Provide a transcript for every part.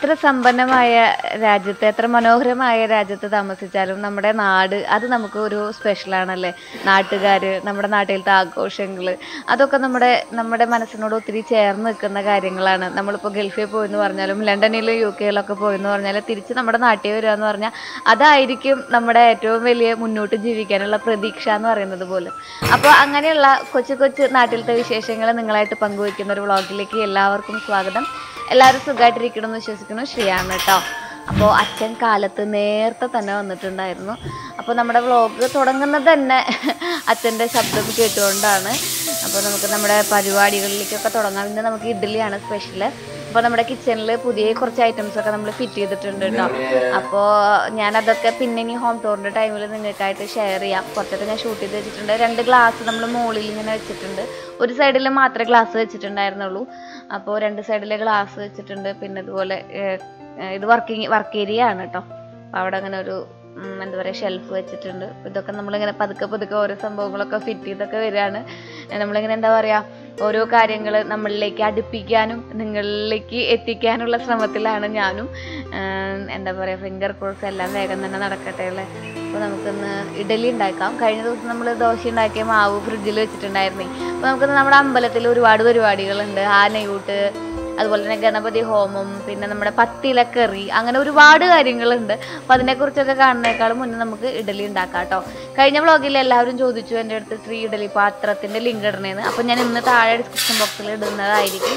എത്ര സമ്പന്നമായ രാജ്യത്ത് എത്ര മനോഹരമായ രാജ്യത്ത് താമസിച്ചാലും നമ്മുടെ നാട് അത് നമുക്ക് ഒരു സ്പെഷ്യലാണല്ലേ നാട്ടുകാർ നമ്മുടെ നാട്ടിലത്തെ ആഘോഷങ്ങൾ അതൊക്കെ നമ്മുടെ നമ്മുടെ മനസ്സിനോട് ഒത്തിരി ചേർന്ന് നിൽക്കുന്ന കാര്യങ്ങളാണ് നമ്മളിപ്പോൾ ഗൾഫിൽ പോയെന്ന് പറഞ്ഞാലും ലണ്ടനിലും യു കെയിലൊക്കെ പോയെന്ന് പറഞ്ഞാൽ തിരിച്ച് നമ്മുടെ നാട്ടിൽ വരിക എന്ന് പറഞ്ഞാൽ അതായിരിക്കും നമ്മുടെ ഏറ്റവും വലിയ മുന്നോട്ട് ജീവിക്കാനുള്ള പ്രതീക്ഷ എന്ന് പറയുന്നത് പോലും അപ്പോൾ അങ്ങനെയുള്ള കൊച്ചു കൊച്ചു നാട്ടിലത്തെ വിശേഷങ്ങൾ നിങ്ങളായിട്ട് പങ്കുവയ്ക്കുന്ന ഒരു വ്ളോഗിലേക്ക് എല്ലാവർക്കും സ്വാഗതം എല്ലാവരും സുഖമായിട്ടിരിക്കണമെന്ന് വിശ്വസിക്കുന്നു ശ്രീയാണ് കേട്ടോ അപ്പോൾ അച്ഛൻ കാലത്ത് നേരത്തെ തന്നെ വന്നിട്ടുണ്ടായിരുന്നു അപ്പോൾ നമ്മുടെ വ്ളോഗ് തുടങ്ങുന്നത് തന്നെ അച്ഛൻ്റെ ശബ്ദം കേട്ടുകൊണ്ടാണ് അപ്പോൾ നമുക്ക് നമ്മുടെ പരിപാടികളിലേക്കൊക്കെ തുടങ്ങാം ഇന്ന് നമുക്ക് ഇഡ്ഡലിയാണ് സ്പെഷ്യൽ അപ്പോൾ നമ്മുടെ കിച്ചണിൽ പുതിയ കുറച്ച് ഐറ്റംസ് ഒക്കെ നമ്മൾ ഫിറ്റ് ചെയ്തിട്ടുണ്ട് കേട്ടോ അപ്പോൾ ഞാനതൊക്കെ പിന്നെ ഇനി ഹോം ടൂറിൻ്റെ ടൈമിൽ നിങ്ങൾക്കായിട്ട് ഷെയർ ചെയ്യാം കുറച്ചൊക്കെ ഞാൻ ഷൂട്ട് ചെയ്ത് വെച്ചിട്ടുണ്ട് രണ്ട് ഗ്ലാസ് നമ്മൾ മുകളിൽ ഇങ്ങനെ വെച്ചിട്ടുണ്ട് ഒരു സൈഡിൽ മാത്രമേ ഗ്ലാസ് വെച്ചിട്ടുണ്ടായിരുന്നുള്ളൂ അപ്പോൾ രണ്ട് സൈഡിലെ ഗ്ലാസ് വെച്ചിട്ടുണ്ട് പിന്നെ ഇതുപോലെ ഏഹ്, ഏഹ്, ഇത് വർക്കിംഗ് വർക്ക് ഏരിയ ആണ് കേട്ടോ അപ്പോൾ അവിടെ അങ്ങനെ ഒരു ഉം, എന്താ പറയുക ഷെൽഫ് വെച്ചിട്ടുണ്ട് അപ്പോൾ ഇതൊക്കെ നമ്മളിങ്ങനെ പതുക്കെ പതുക്കെ ഓരോ സംഭവങ്ങളൊക്കെ ഫിറ്റ് ചെയ്തൊക്കെ വരികയാണ് ഏഹ് നമ്മളിങ്ങനെ എന്താ പറയുക ഓരോ കാര്യങ്ങൾ നമ്മളിലേക്ക് അടുപ്പിക്കാനും നിങ്ങളിലേക്ക് എത്തിക്കാനുള്ള ശ്രമത്തിലാണ് ഞാനും ഏഹ്, എന്താ പറയുക ഫിംഗർ കോഴ്സ് എല്ലാം വേഗം തന്നെ നടക്കട്ടെ അല്ലേ അപ്പോൾ നമുക്കൊന്ന് ഇഡലി ഉണ്ടാക്കാം കഴിഞ്ഞ ദിവസം നമ്മൾ ദോശ ഉണ്ടാക്കിയ മാവ് ഫ്രിഡ്ജിൽ വെച്ചിട്ടുണ്ടായിരുന്നേ അപ്പോൾ നമുക്കിന്ന് നമ്മുടെ അമ്പലത്തിൽ ഒരുപാട് പരിപാടികളുണ്ട് ആനയൂട്ട് അതുപോലെ തന്നെ ഗണപതി ഹോമം പിന്നെ നമ്മുടെ പത്തിലക്കറി അങ്ങനെ ഒരുപാട് കാര്യങ്ങളുണ്ട് അപ്പോൾ അതിനെക്കുറിച്ചൊക്കെ കാണുന്നേക്കാളും മുന്നേ നമുക്ക് ഇഡലി ഉണ്ടാക്കാം കേട്ടോ കഴിഞ്ഞ വ്ളോഗിൽ എല്ലാവരും ചോദിച്ചു എൻ്റെ അടുത്ത് ശ്രീ ഇഡലി പാത്രത്തിൻ്റെ ലിങ്ക് ഇടണേന്ന് അപ്പോൾ ഞാൻ ഇന്ന് താഴെ ഡിസ്ക്രിപ്ഷൻ ബോക്സിൽ ഇടുന്നതായിരിക്കും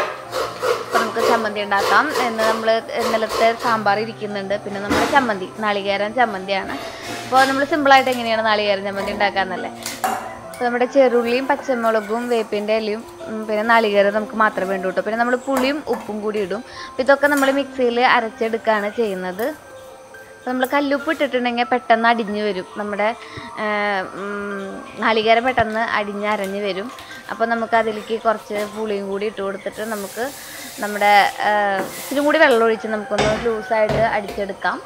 അപ്പോൾ നമുക്ക് ചമ്മന്തി ഉണ്ടാക്കാം എന്ന് നമ്മൾ ഇന്നലത്തെ സാമ്പാർ ഇരിക്കുന്നുണ്ട് പിന്നെ നമ്മുടെ ചമ്മന്തി നാളികേരം ചമ്മന്തിയാണ് അപ്പോൾ നമ്മൾ സിമ്പിളായിട്ട് എങ്ങനെയാണ് നാളികേരം ചമ്മന്തി ഉണ്ടാക്കാന്നല്ലേ അപ്പോൾ നമ്മുടെ ചെറുള്ളിയും പച്ചമുളകും വേപ്പിൻ്റെ ഇലയും ഉം, പിന്നെ നാളികേരം നമുക്ക് മാത്രമേ വേണ്ടൂ കേട്ടോ പിന്നെ നമ്മൾ പുളിയും ഉപ്പും കൂടി ഇടും അപ്പോൾ ഇതൊക്കെ നമ്മൾ മിക്സിയിൽ അരച്ചെടുക്കുകയാണ് ചെയ്യുന്നത് അപ്പോൾ നമ്മൾ കല്ലുപ്പ് ഇട്ടിട്ടുണ്ടെങ്കിൽ പെട്ടെന്ന് അടിഞ്ഞു വരും നമ്മുടെ ആ, ഉം, നാളികേരം പെട്ടെന്ന് അടിഞ്ഞ് അരഞ്ഞ് വരും അപ്പോൾ നമുക്ക് അതിലേക്ക് കുറച്ച് പുളിയും കൂടി ഇട്ട് കൊടുത്തിട്ട് നമുക്ക് നമ്മുടെ ആ, ഇച്ചിരി കൂടി വെള്ളം ഒഴിച്ച് നമുക്കൊന്ന് ലൂസായിട്ട് അടിച്ചെടുക്കാം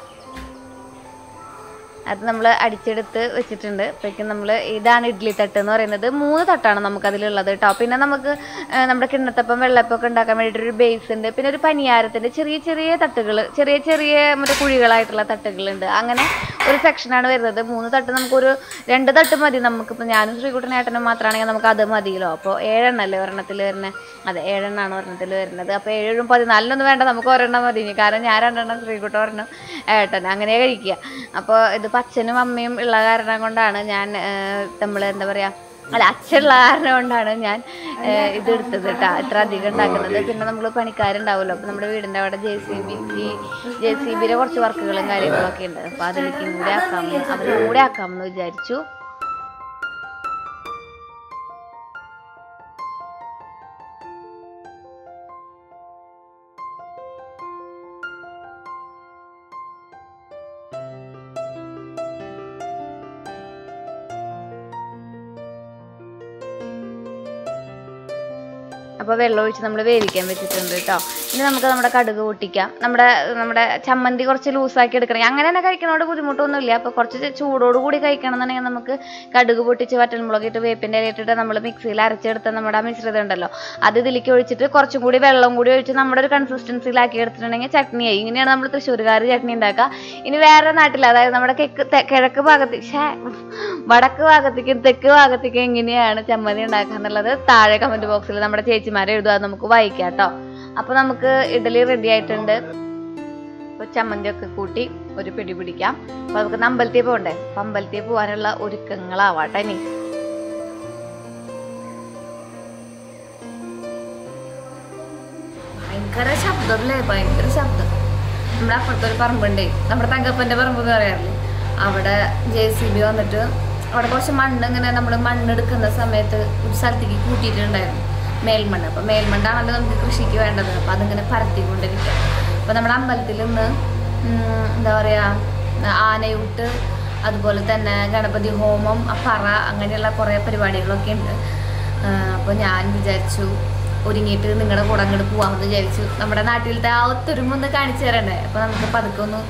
അത് നമ്മൾ അടിച്ചെടുത്ത് വെച്ചിട്ടുണ്ട് അപ്പോഴേക്കും നമ്മൾ ഇതാണ് ഇഡ്ഡലി തട്ട് എന്ന് പറയുന്നത് മൂന്ന് തട്ടാണ് നമുക്ക് അതിലുള്ളത് കേട്ടോ പിന്നെ നമുക്ക് ആ, നമ്മുടെ കിണ്ണത്തപ്പം വെള്ളപ്പൊക്കെ ഉണ്ടാക്കാൻ വേണ്ടിയിട്ട് ഒരു ബേസ് ഉണ്ട് പിന്നെ ഒരു പനിയാരത്തിൻ്റെ ചെറിയ ചെറിയ തട്ടുകൾ ചെറിയ ചെറിയ മറ്റേ കുഴികളായിട്ടുള്ള തട്ടുകളുണ്ട് അങ്ങനെ ഒരു സെക്ഷനാണ് വരുന്നത് മൂന്ന് തട്ട് നമുക്കൊരു രണ്ട് തട്ട് മതി നമുക്കിപ്പോൾ ഞാനും ശ്രീകുട്ടനേട്ടനും മാത്രമാണെങ്കിൽ നമുക്ക് അത് മതിയല്ലോ അപ്പോൾ ഏഴെണ്ണല്ലേ ഒരെണ്ണത്തിൽ വരുന്നത് അതെ ഏഴെണ്ണമാണ് ഒരെണ്ണത്തിൽ വരുന്നത് അപ്പോൾ ഏഴും പതിനാലിനൊന്നും വേണ്ട നമുക്ക് ഒരെണ്ണം മതി ഇനി കാരണം ഞാൻ രണ്ടെണ്ണം ശ്രീകുട്ട ഒരെണ്ണം ഏട്ടൻ അങ്ങനെ കഴിക്കുക അപ്പോൾ ഇത് അച്ഛനും അമ്മയും ഉള്ള കാരണം കൊണ്ടാണ് ഞാൻ നമ്മൾ എന്താ പറയുക അല്ല അച്ഛനുള്ള കാരണം കൊണ്ടാണ് ഞാൻ ഏഹ്, ഇത് എടുത്തത് കേട്ടോ ഇത്ര അധികം ഉണ്ടാക്കുന്നത് പിന്നെ നമ്മൾ പണിക്കാരുണ്ടാവുമല്ലോ അപ്പോൾ നമ്മുടെ വീടിൻ്റെ അവിടെ ജെ സി ബി ഈ ജെ സി ബിയുടെ കുറച്ച് വർക്കുകളും കാര്യങ്ങളൊക്കെ ഉണ്ട് അപ്പോൾ അതിലേക്കും കൂടെ ആക്കാമെന്ന് അവരും കൂടെ ആക്കാമെന്ന് വിചാരിച്ചു അപ്പോൾ വെള്ളം ഒഴിച്ച് നമ്മൾ വേവിക്കാൻ വെച്ചിട്ടുണ്ട് കേട്ടോ ഇനി നമുക്ക് നമ്മുടെ കടുക് പൊട്ടിക്കാം നമ്മുടെ നമ്മുടെ ചമ്മന്തി കുറച്ച് ലൂസാക്കി എടുക്കണം അങ്ങനെ തന്നെ കഴിക്കണോട് ബുദ്ധിമുട്ടൊന്നുമില്ല അപ്പോൾ കുറച്ച് ചൂടോട് കൂടി കഴിക്കണം എന്നുണ്ടെങ്കിൽ നമുക്ക് കടുക് പൊട്ടിച്ച് വറ്റൽമുളക് ഇട്ട് വേപ്പിൻ്റെ ഇല ഇട്ടിട്ട് നമ്മൾ മിക്സിയിൽ അരച്ചെടുത്ത നമ്മുടെ ആ മിശ്രിതം ഉണ്ടല്ലോ അത് ഇതിലേക്ക് ഒഴിച്ചിട്ട് കുറച്ചും കൂടി വെള്ളം കൂടി ഒഴിച്ച് നമ്മുടെ ഒരു കൺസിസ്റ്റൻസിയിലാക്കി എടുത്തിട്ടുണ്ടെങ്കിൽ ചട്നിയായി ഇങ്ങനെയാണ് നമ്മൾ തൃശ്ശൂർക്കാർ ചട്നി ഉണ്ടാക്കുക ഇനി വേറെ നാട്ടിൽ അതായത് നമ്മുടെ കിഴക്ക് തെ- കിഴക്ക് ഭാഗത്ത് ഷേ വടക്ക് ഭാഗത്തേക്കും തെക്ക് ഭാഗത്തേക്കും എങ്ങനെയാണ് ചമ്മന്തി ഉണ്ടാക്കുക എന്നുള്ളത് താഴെ കമന്റ് ബോക്സിൽ നമ്മുടെ ചേച്ചിമാരെ എഴുതുക അത് നമുക്ക് വായിക്കാം കേട്ടോ അപ്പൊ നമുക്ക് ഇഡലി റെഡി ആയിട്ടുണ്ട് അപ്പൊ ചമ്മന്തി ഒക്കെ കൂട്ടി ഒരു പിടി പിടിക്കാം അപ്പൊ നമുക്ക് ഇന്ന് അമ്പലത്തിൽ പോകണ്ടേ അപ്പൊ അമ്പലത്തിൽ പോകാനുള്ള ഒരുക്കങ്ങളാവാട്ടെ ഇനി ഭയങ്കര ശബ്ദമല്ലേ ഭയങ്കര ശബ്ദം നമ്മുടെ അപ്പുറത്തൊരു പറമ്പുണ്ടേ നമ്മുടെ തങ്കപ്പന്റെ പറമ്പ് എന്ന് പറയാറില്ലേ അവിടെ ജെ സി ബി വന്നിട്ട് അവിടെ കുറച്ച് മണ്ണ് ഇങ്ങനെ നമ്മൾ മണ്ണെടുക്കുന്ന സമയത്ത് ഒരു സ്ഥലത്തേക്ക് കൂട്ടിയിട്ടുണ്ടായിരുന്നു മേൽമണ്ണ് അപ്പോൾ മേൽമണ്ണാണല്ലോ നമുക്ക് കൃഷിക്ക് വേണ്ടത് അപ്പോൾ അതിങ്ങനെ പരത്തിക്കൊണ്ടിരിക്കുക അപ്പോൾ നമ്മുടെ അമ്പലത്തിൽ നിന്ന് ഉം, എന്താ പറയുക ആനയൂട്ട് അതുപോലെ തന്നെ ഗണപതി ഹോമം ആ പറ അങ്ങനെയുള്ള കുറേ പരിപാടികളൊക്കെ ഉണ്ട് അപ്പോൾ ഞാൻ വിചാരിച്ചു ഒരുങ്ങിയിട്ട് നിങ്ങളുടെ കൂടെ അങ്ങോട്ട് പോവാമെന്ന് വിചാരിച്ചു നമ്മുടെ നാട്ടിലത്തെ ആ ഒത്തൊരുമൊന്ന് കാണിച്ചു തരണ്ടേ അപ്പോൾ നമുക്ക് പതുക്കെ ഒന്ന്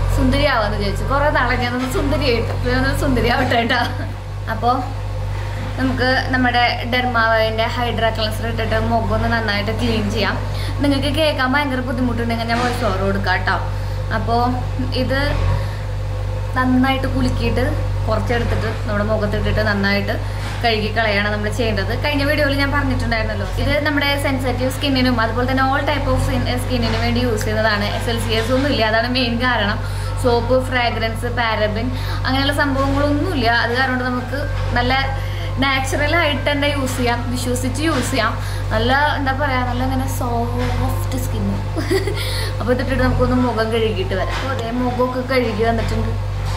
സുന്ദരിയാവാന്ന് വിചാരിച്ചു കുറേ നാളെ ഞാനൊന്ന് സുന്ദരിയായിട്ട് അപ്പോൾ ഞാനൊന്ന് സുന്ദരിയാവട്ടെ കേട്ടോ അപ്പോൾ നമുക്ക് നമ്മുടെ ഡെർമാവൈൻ്റെ ഹൈഡ്രാ ക്ലൻസർ ഇട്ടിട്ട് മുഖം ഒന്ന് നന്നായിട്ട് ക്ലീൻ ചെയ്യാം നിങ്ങൾക്ക് കേൾക്കാൻ ഭയങ്കര ബുദ്ധിമുട്ടുണ്ടെങ്കിൽ ഞാൻ വോയിസ് ഓവർ കൊടുക്കാം കേട്ടോ അപ്പോൾ ഇത് നന്നായിട്ട് കുലുക്കിയിട്ട് കുറച്ചെടുത്തിട്ട് നമ്മുടെ മുഖത്തിട്ടിട്ട് നന്നായിട്ട് കഴുകി കളയാണ് നമ്മൾ ചെയ്യേണ്ടത് കഴിഞ്ഞ വീഡിയോയിൽ ഞാൻ പറഞ്ഞിട്ടുണ്ടായിരുന്നല്ലോ ഇത് നമ്മുടെ സെൻസിറ്റീവ് സ്കിന്നിനും അതുപോലെ തന്നെ ഓൾ ടൈപ്പ് ഓഫ് സ്കിന്നിനും വേണ്ടി യൂസ് ചെയ്യുന്നതാണ് എസ് എൽ സി എസ് ഒന്നും ഇല്ല അതാണ് മെയിൻ കാരണം സോപ്പ് ഫ്രാഗ്രൻസ് പാരബിൻ അങ്ങനെയുള്ള സംഭവങ്ങളൊന്നുമില്ല അത് കാരണം കൊണ്ട് നമുക്ക് നല്ല നാച്ചുറൽ ആയിട്ട് തന്നെ യൂസ് ചെയ്യാം വിശ്വസിച്ച് യൂസ് ചെയ്യാം നല്ല എന്താ പറയുക നല്ല ഇങ്ങനെ സോഫ്റ്റ് സ്കിന്ന് അപ്പോൾ ഇതിട്ടിട്ട് നമുക്കൊന്ന് മുഖം കഴുകിയിട്ട് വരാം അപ്പോൾ അതേ മുഖമൊക്കെ കഴുകി വന്നിട്ടുണ്ട്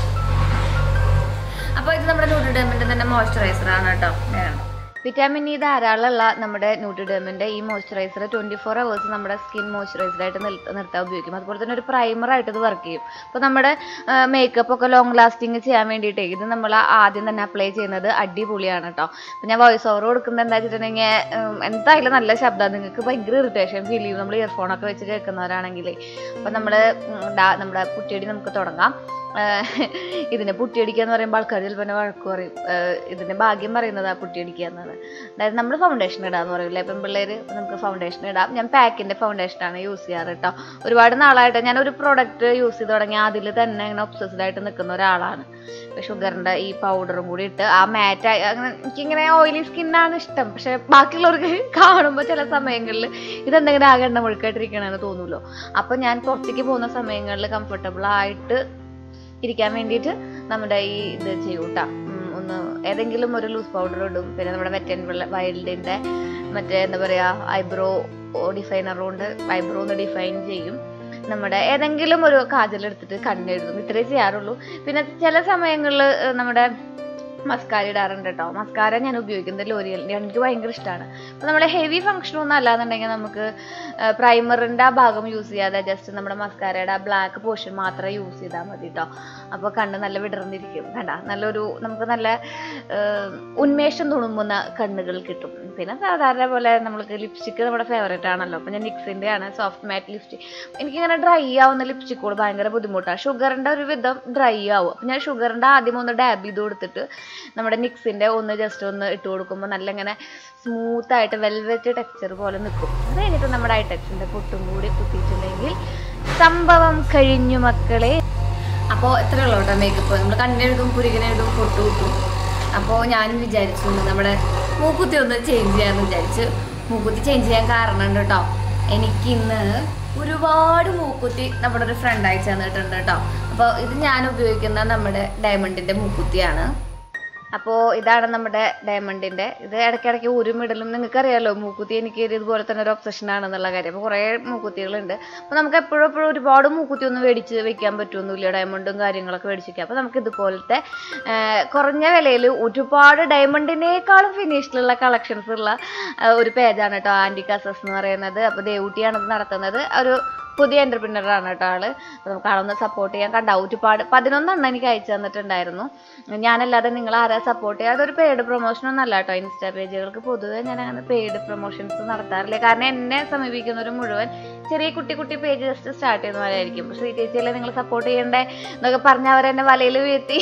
അപ്പോൾ ഇത് നമ്മുടെ ന്യൂട്രിഡേമിൻ്റെ തന്നെ മോയ്സ്ചറൈസർ ആണ് കേട്ടോ വിറ്റാമിൻ ഇ ധാരാളമുള്ള നമ്മുടെ ന്യൂട്രിഡേമിൻ്റെ ഈ മോയ്സ്ചറൈസർ ട്വൻറ്റി ഫോർ അവേഴ്സ് നമ്മുടെ സ്കിൻ മോയ്സ്ചറൈസറായിട്ട് നിർത്താൻ ഉപയോഗിക്കും അതുപോലെ തന്നെ ഒരു പ്രൈമറായിട്ട് ഇത് വർക്ക് ചെയ്യും അപ്പോൾ നമ്മുടെ മേക്കപ്പ് ഒക്കെ ലോങ് ലാസ്റ്റിംഗ് ചെയ്യാൻ വേണ്ടിയിട്ട് ഇത് നമ്മൾ ആദ്യം തന്നെ അപ്ലൈ ചെയ്യുന്നത് അടിപൊളിയാണ് കേട്ടോ അപ്പോൾ ഞാൻ വോയിസ് ഓവർ കൊടുക്കുന്നത് എന്താ വെച്ചിട്ടുണ്ടെങ്കിൽ ഉം, എന്തായാലും നല്ല ശബ്ദമാണ് നിങ്ങൾക്ക് ഭയങ്കര ഇറിറ്റേഷൻ ഫീൽ ചെയ്യും നമ്മൾ ഇയർഫോണൊക്കെ വെച്ച് കേൾക്കുന്നവരാണെങ്കിൽ അപ്പോൾ നമ്മൾ നമ്മുടെ കുട്ടിയടി നമുക്ക് തുടങ്ങാം ആഹ് ഇതിനെ പുട്ടിയടിക്കുക എന്ന് പറയുമ്പോൾ ആൾക്കാർ ചിലപ്പോൾ എന്നെ വഴക്ക് പറയും ആഹ് ഇതിന്റെ ഭാഗ്യം പറയുന്നത് ആ പുട്ടിയടിക്കുക എന്നാണ് അതായത് നമ്മൾ ഫൗണ്ടേഷൻ ഇടാന്ന് പറയില്ലേ ഇപ്പം പിള്ളേർ നമുക്ക് ഫൗണ്ടേഷൻ ഇടാം ഞാൻ പാക്കിന്റെ ഫൗണ്ടേഷൻ ആണ് യൂസ് ചെയ്യാറ് കേട്ടോ ഒരുപാട് നാളായിട്ട് ഞാൻ ഒരു പ്രൊഡക്റ്റ് യൂസ് ചെയ്ത് തുടങ്ങി അതിൽ തന്നെ ഇങ്ങനെ ഒബ്സസ്ഡ് ആയിട്ട് നിൽക്കുന്ന ഒരാളാണ് ഷുഗറിന്റെ ഈ പൗഡറും കൂടി ഇട്ട് ആ മാറ്റ് അങ്ങനെ എനിക്കിങ്ങനെ ഓയിലി സ്കിന്നാണ് ഇഷ്ടം പക്ഷെ ബാക്കിയുള്ളവർക്ക് കാണുമ്പോൾ ചില സമയങ്ങളിൽ ഇതെന്തെങ്കിലും ആകെ എണ്ണ മുഴുക്കായിട്ടിരിക്കണമെന്ന് തോന്നുമല്ലോ അപ്പൊ ഞാൻ പുറത്തേക്ക് പോകുന്ന സമയങ്ങളിൽ കംഫർട്ടബിൾ ആയിട്ട് ഇരിക്കാൻ വേണ്ടിയിട്ട് നമ്മുടെ ഈ ഇത് ചെയ്യും ട്ടാ. ഉം, ഒന്ന് ഏതെങ്കിലും ഒരു ലൂസ് പൗഡർ ഇടും പിന്നെ നമ്മുടെ വെറ്റൻ വൈൽഡിന്റെ മറ്റേ എന്താ പറയാ ഐബ്രോ ഡിഫൈനർ കൊണ്ട് ഐബ്രോ ഒന്ന് ഡിഫൈൻ ചെയ്യും നമ്മുടെ ഏതെങ്കിലും ഒരു കാജൽ എടുത്തിട്ട് കണ്ണെഴുതും ഇത്രേ ചെയ്യാറുള്ളൂ പിന്നെ ചില സമയങ്ങളിൽ നമ്മുടെ മസ്കാര ഇടാറുണ്ട് കേട്ടോ മസ്കാര ഞാൻ ഉപയോഗിക്കുന്നത് ലോറിയലിൻ്റെ എനിക്ക് ഭയങ്കര ഇഷ്ടമാണ് അപ്പോൾ നമ്മുടെ ഹെവി ഫംഗ്ഷൻ ഒന്നും അല്ലാന്നുണ്ടെങ്കിൽ നമുക്ക് പ്രൈമറിൻ്റെ ആ ഭാഗം യൂസ് ചെയ്യാതെ ജസ്റ്റ് നമ്മുടെ മസ്കാരയുടെ ആ ബ്ലാക്ക് പോർഷൻ മാത്രം യൂസ് ചെയ്താൽ മതി കേട്ടോ അപ്പോൾ കണ്ണ് നല്ല വിടർന്നിരിക്കും കണ്ട നല്ലൊരു നമുക്ക് നല്ല ഏഹ്, ഉന്മേഷം തുളുമ്പുന്ന കണ്ണുകൾ കിട്ടും പിന്നെ സാധാരണ പോലെ നമ്മൾക്ക് ലിപ്സ്റ്റിക്ക് നമ്മുടെ ഫേവറേറ്റ് ആണല്ലോ അപ്പോൾ ഞാൻ നിക്സിൻ്റെ ആണ് സോഫ്റ്റ് മാറ്റ് ലിപ്സ്റ്റിക് എനിക്കിങ്ങനെ ഡ്രൈ ആവുന്ന ലിപ്സ്റ്റിക്കുകൾ ഭയങ്കര ബുദ്ധിമുട്ടാണ് ഷുഗറിൻ്റെ ഒരു വിധം ഡ്രൈ ആവും അപ്പം ഞാൻ ഷുഗറിൻ്റെ ആദ്യം ഒന്ന് ഡാബ് ചെയ്ത് കൊടുത്തിട്ട് നമ്മുടെ നിക്സിൻ്റെ ഒന്ന് ജസ്റ്റ് ഒന്ന് ഇട്ട് കൊടുക്കുമ്പോൾ നല്ല ഇങ്ങനെ സ്മൂത്ത് ആയിട്ട് വെൽവെറ്റ് ടെക്സ്ചർ പോലെ നിൽക്കും അത് കഴിഞ്ഞിട്ട് നമ്മുടെ ഐടെക്സിൻ്റെ പൊട്ടും കൂടി കുത്തിയിട്ടുണ്ടെങ്കിൽ സംഭവം കഴിഞ്ഞു മക്കളെ അപ്പോൾ ഇത്രയുള്ളൂ കേട്ടോ മേക്കപ്പ് നമ്മൾ കണ്ണെഴുതും പുരികനെഴുതും പൊട്ടു കിട്ടും അപ്പോൾ ഞാൻ വിചാരിച്ചു നമ്മുടെ മൂക്കുത്തി ഒന്ന് ചേഞ്ച് ചെയ്യാമെന്ന് വിചാരിച്ചു മൂക്കുത്തി ചേഞ്ച് ചെയ്യാൻ കാരണമുണ്ട് കേട്ടോ എനിക്കിന്ന് ഒരുപാട് മൂക്കുത്തി നമ്മുടെ ഒരു ഫ്രണ്ട് അയച്ചു തന്നിട്ടുണ്ട് കേട്ടോ അപ്പോൾ ഇത് ഞാൻ ഉപയോഗിക്കുന്ന നമ്മുടെ ഡയമണ്ടിൻ്റെ മൂക്കുത്തിയാണ് അപ്പോൾ ഇതാണ് നമ്മുടെ ഡയമണ്ടിൻ്റെ ഇത് ഇടയ്ക്കിടയ്ക്ക് ഉരുമിടലും നിങ്ങൾക്കറിയാലോ മൂക്കുത്തി എനിക്ക് ഒരു ഇതുപോലെ തന്നെ ഒരു ഒബ്സഷൻ ആണെന്നുള്ള കാര്യം അപ്പോൾ കുറേ മൂക്കുത്തികളുണ്ട് അപ്പോൾ നമുക്ക് എപ്പോഴും എപ്പോഴും ഒരുപാട് മൂക്കുത്തി ഒന്നും മേടിച്ച് വെക്കാൻ പറ്റുമൊന്നുമില്ല ഡയമണ്ടും കാര്യങ്ങളൊക്കെ മേടിച്ച് വെക്കാം അപ്പോൾ നമുക്ക് ഇതുപോലത്തെ ആ, കുറഞ്ഞ വിലയിൽ ഒരുപാട് ഡയമണ്ടിനേക്കാളും ഫിനിഷിലുള്ള കളക്ഷൻസ് ഉള്ള ആ, ഒരു പേജാണ് കേട്ടോ ആൻറ്റി കസസ് എന്ന് പറയുന്നത് അപ്പോൾ ദേവൂട്ടിയാണ് ഇത് നടത്തുന്നത് ഒരു പുതിയ എന്റർപ്രിനർ ആണ് കേട്ടോ ആള് അപ്പോൾ നമുക്ക് ആളൊന്ന് സപ്പോർട്ട് ചെയ്യാൻ കണ്ട ഒരുപാട് പതിനൊന്നെണ്ണം എനിക്ക് അയച്ചു തന്നിട്ടുണ്ടായിരുന്നു ഞാനല്ലാതെ നിങ്ങൾ ആരാ സപ്പോർട്ട് ചെയ്യുക അതൊരു പെയ്ഡ് പ്രൊമോഷൻ ഒന്നും അല്ല കേട്ടോ ഇൻസ്റ്റാ പേജുകൾക്ക് പൊതുവെ ഞാൻ അങ്ങനെ പെയ്ഡ് പ്രൊമോഷൻസ് നടത്താറില്ല കാരണം എന്നെ സമീപിക്കുന്നവർ മുഴുവൻ ചെറിയ കുട്ടി കുട്ടി പേജ് ജസ്റ്റ് സ്റ്റാർട്ട് ചെയ്യുന്നവരായിരിക്കും പക്ഷേ ഈ ചേച്ചിയല്ലേ നിങ്ങൾ സപ്പോർട്ട് ചെയ്യണ്ടേ എന്നൊക്കെ പറഞ്ഞ് അവരെന്നെ വലയിൽ വീഴ്ത്തി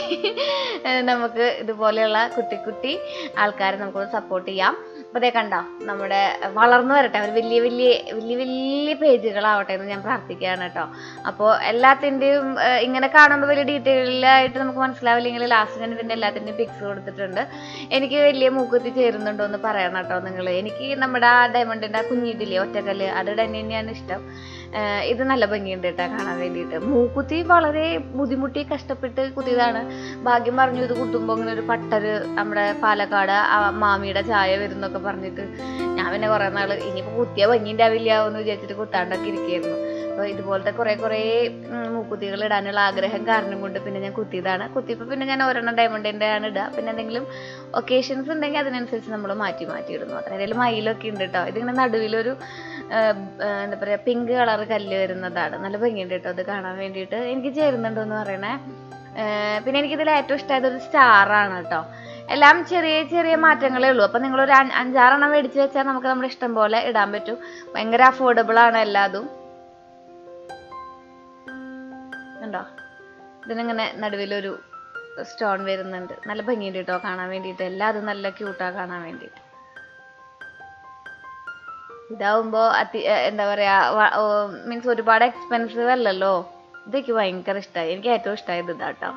ഏഹ് നമുക്ക് ഇതുപോലെയുള്ള കുട്ടി കുട്ടി ആൾക്കാരെ നമുക്ക് സപ്പോർട്ട് ചെയ്യാം അപ്പോൾ അതേ കണ്ടോ നമ്മുടെ വളർന്നു വരട്ടെ അവർ വലിയ വലിയ വലിയ വലിയ പേജുകളാവട്ടെ എന്ന് ഞാൻ പ്രാർത്ഥിക്കുകയാണ് കേട്ടോ അപ്പോൾ എല്ലാത്തിൻ്റെയും ഏഹ് ഇങ്ങനെ കാണുമ്പോൾ വലിയ ഡീറ്റെയിലായിട്ട് നമുക്ക് മനസ്സിലാവില്ലെങ്കിൽ ലാസ്റ്റ് ഞാൻ പിന്നെ എല്ലാത്തിൻ്റെയും പിക്സ് കൊടുത്തിട്ടുണ്ട് എനിക്ക് വലിയ മൂക്കുത്തി ചേരുന്നുണ്ടോ എന്ന് പറയണം കേട്ടോ നിങ്ങൾ എനിക്ക് നമ്മുടെ ആ ഡയമണ്ടിൻ്റെ ആ കുഞ്ഞിതില്ലേ ഒറ്റക്കല്ല് അത് തന്നെ തന്നെയാണ് ഇഷ്ടം ഏഹ് ഇത് നല്ല ഭംഗിയുണ്ട് കേട്ടോ കാണാൻ വേണ്ടിയിട്ട് മൂക്കുത്തി വളരെ ബുദ്ധിമുട്ടി കഷ്ടപ്പെട്ട് കുത്തിയതാണ് ഭാഗ്യം പറഞ്ഞു ഇത് കുത്തുമ്പോൾ ഇങ്ങനെ ഒരു പട്ടര് നമ്മുടെ പാലക്കാട് ആ മാമിയുടെ ചായ വരുന്നൊക്കെ പറഞ്ഞിട്ട് ഞാൻ പിന്നെ കുറേ നാൾ ഇനിയിപ്പോൾ കുത്തിയ ഭംഗി ഉണ്ടാവില്ല എന്ന് വിചാരിച്ചിട്ട് കുത്താണ്ടൊക്കെ ഇരിക്കുകയായിരുന്നു അപ്പോൾ ഇതുപോലത്തെ കുറേ കുറേ ഉം, മൂക്കുത്തികൾ ഇടാനുള്ള ആഗ്രഹം കാരണം കൊണ്ട് പിന്നെ ഞാൻ കുത്തിയതാണ് കുത്തിയപ്പോൾ പിന്നെ ഞാൻ ഒരെണ്ണം ഡയമണ്ടിൻ്റെ ആണ് ഇടുക പിന്നെ എന്തെങ്കിലും ഒക്കേഷൻസ് ഉണ്ടെങ്കിൽ അതിനനുസരിച്ച് നമ്മൾ മാറ്റി മാറ്റി ഇടുന്നു അത്ര അതിൽ മയിലൊക്കെ ഉണ്ട് കേട്ടോ ഇതിങ്ങനെ നടുവിലൊരു ആ, ആ, എന്താ പറയുക പിങ്ക് കളർ കല്ല് വരുന്നതാണ് നല്ല ഭംഗിയുണ്ട് കേട്ടോ അത് കാണാൻ വേണ്ടിയിട്ട് എനിക്ക് ചേരുന്നുണ്ടോ എന്ന് പറയണേ ആ, പിന്നെ എനിക്കിതിൽ ഏറ്റവും ഇഷ്ടമായത് ഒരു സ്റ്റാർ ആണ് കേട്ടോ എല്ലാം ചെറിയ ചെറിയ മാറ്റങ്ങളേ ഉള്ളൂ അപ്പം നിങ്ങളൊരു അഞ്ച് അഞ്ചാറെണ്ണം മേടിച്ച് വെച്ചാൽ നമുക്ക് നമ്മുടെ ഇഷ്ടം പോലെ ഇടാൻ പറ്റും ഭയങ്കര അഫോർഡബിൾ ആണ് എല്ലാതും കണ്ടോ ഇതിനിങ്ങനെ നടുവിലൊരു സ്റ്റോൺ വരുന്നുണ്ട് നല്ല ഭംഗിയുണ്ട് കേട്ടോ കാണാൻ വേണ്ടിയിട്ട് എല്ലാം അത് നല്ല ക്യൂട്ടാ കാണാൻ വേണ്ടിയിട്ട് ഇതാവുമ്പോ അതി ഏർ എന്താ പറയാ മീൻസ് ഒരുപാട് എക്സ്പെൻസീവ് അല്ലല്ലോ ഇതെനിക്ക് ഭയങ്കര ഇഷ്ടമായി എനിക്ക് ഏറ്റവും ഇഷ്ടമായത് ഇതാട്ടോ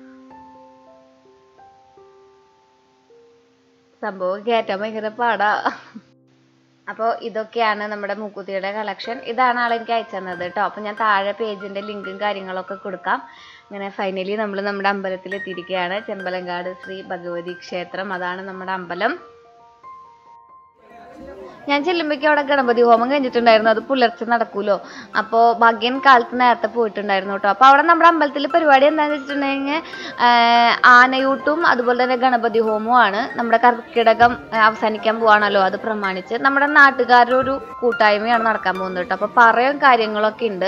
സംഭവം കയറ്റാൻ ഭയങ്കര പാടാ അപ്പോൾ ഇതൊക്കെയാണ് നമ്മുടെ മൂക്കുത്തിയുടെ കളക്ഷൻ ഇതാണ് ആൾ എനിക്ക് അയച്ചു തന്നത് കേട്ടോ അപ്പോൾ ഞാൻ താഴെ പേജിന്റെ ലിങ്കും കാര്യങ്ങളൊക്കെ കൊടുക്കാം അങ്ങനെ ഫൈനലി നമ്മൾ നമ്മുടെ അമ്പലത്തിൽ എത്തിയിരിക്കുകയാണ് ചെമ്പലങ്കാട് ശ്രീ ഭഗവതി ക്ഷേത്രം അതാണ് നമ്മുടെ അമ്പലം ഞാൻ ചെല്ലുമ്പോഴേക്കും അവിടെ ഗണപതി ഹോമം കഴിഞ്ഞിട്ടുണ്ടായിരുന്നു അത് പുലർച്ചെ നടക്കൂലോ അപ്പോൾ ഭാഗ്യൻ കാലത്ത് നേരത്തെ പോയിട്ടുണ്ടായിരുന്നു കേട്ടോ അപ്പോൾ അവിടെ നമ്മുടെ അമ്പലത്തിൽ പരിപാടി എന്താണെന്ന് വെച്ചിട്ടുണ്ടെങ്കിൽ ആനയൂട്ടും അതുപോലെ തന്നെ ഗണപതി ഹോമവും ആണ് നമ്മുടെ കർക്കിടകം ആ, അവസാനിക്കാൻ പോവാണല്ലോ അത് പ്രമാണിച്ച് നമ്മുടെ നാട്ടുകാരുടെ ഒരു കൂട്ടായ്മയാണ് നടക്കാൻ പോകുന്നത് കേട്ടോ അപ്പോൾ പറയും കാര്യങ്ങളൊക്കെ ഉണ്ട്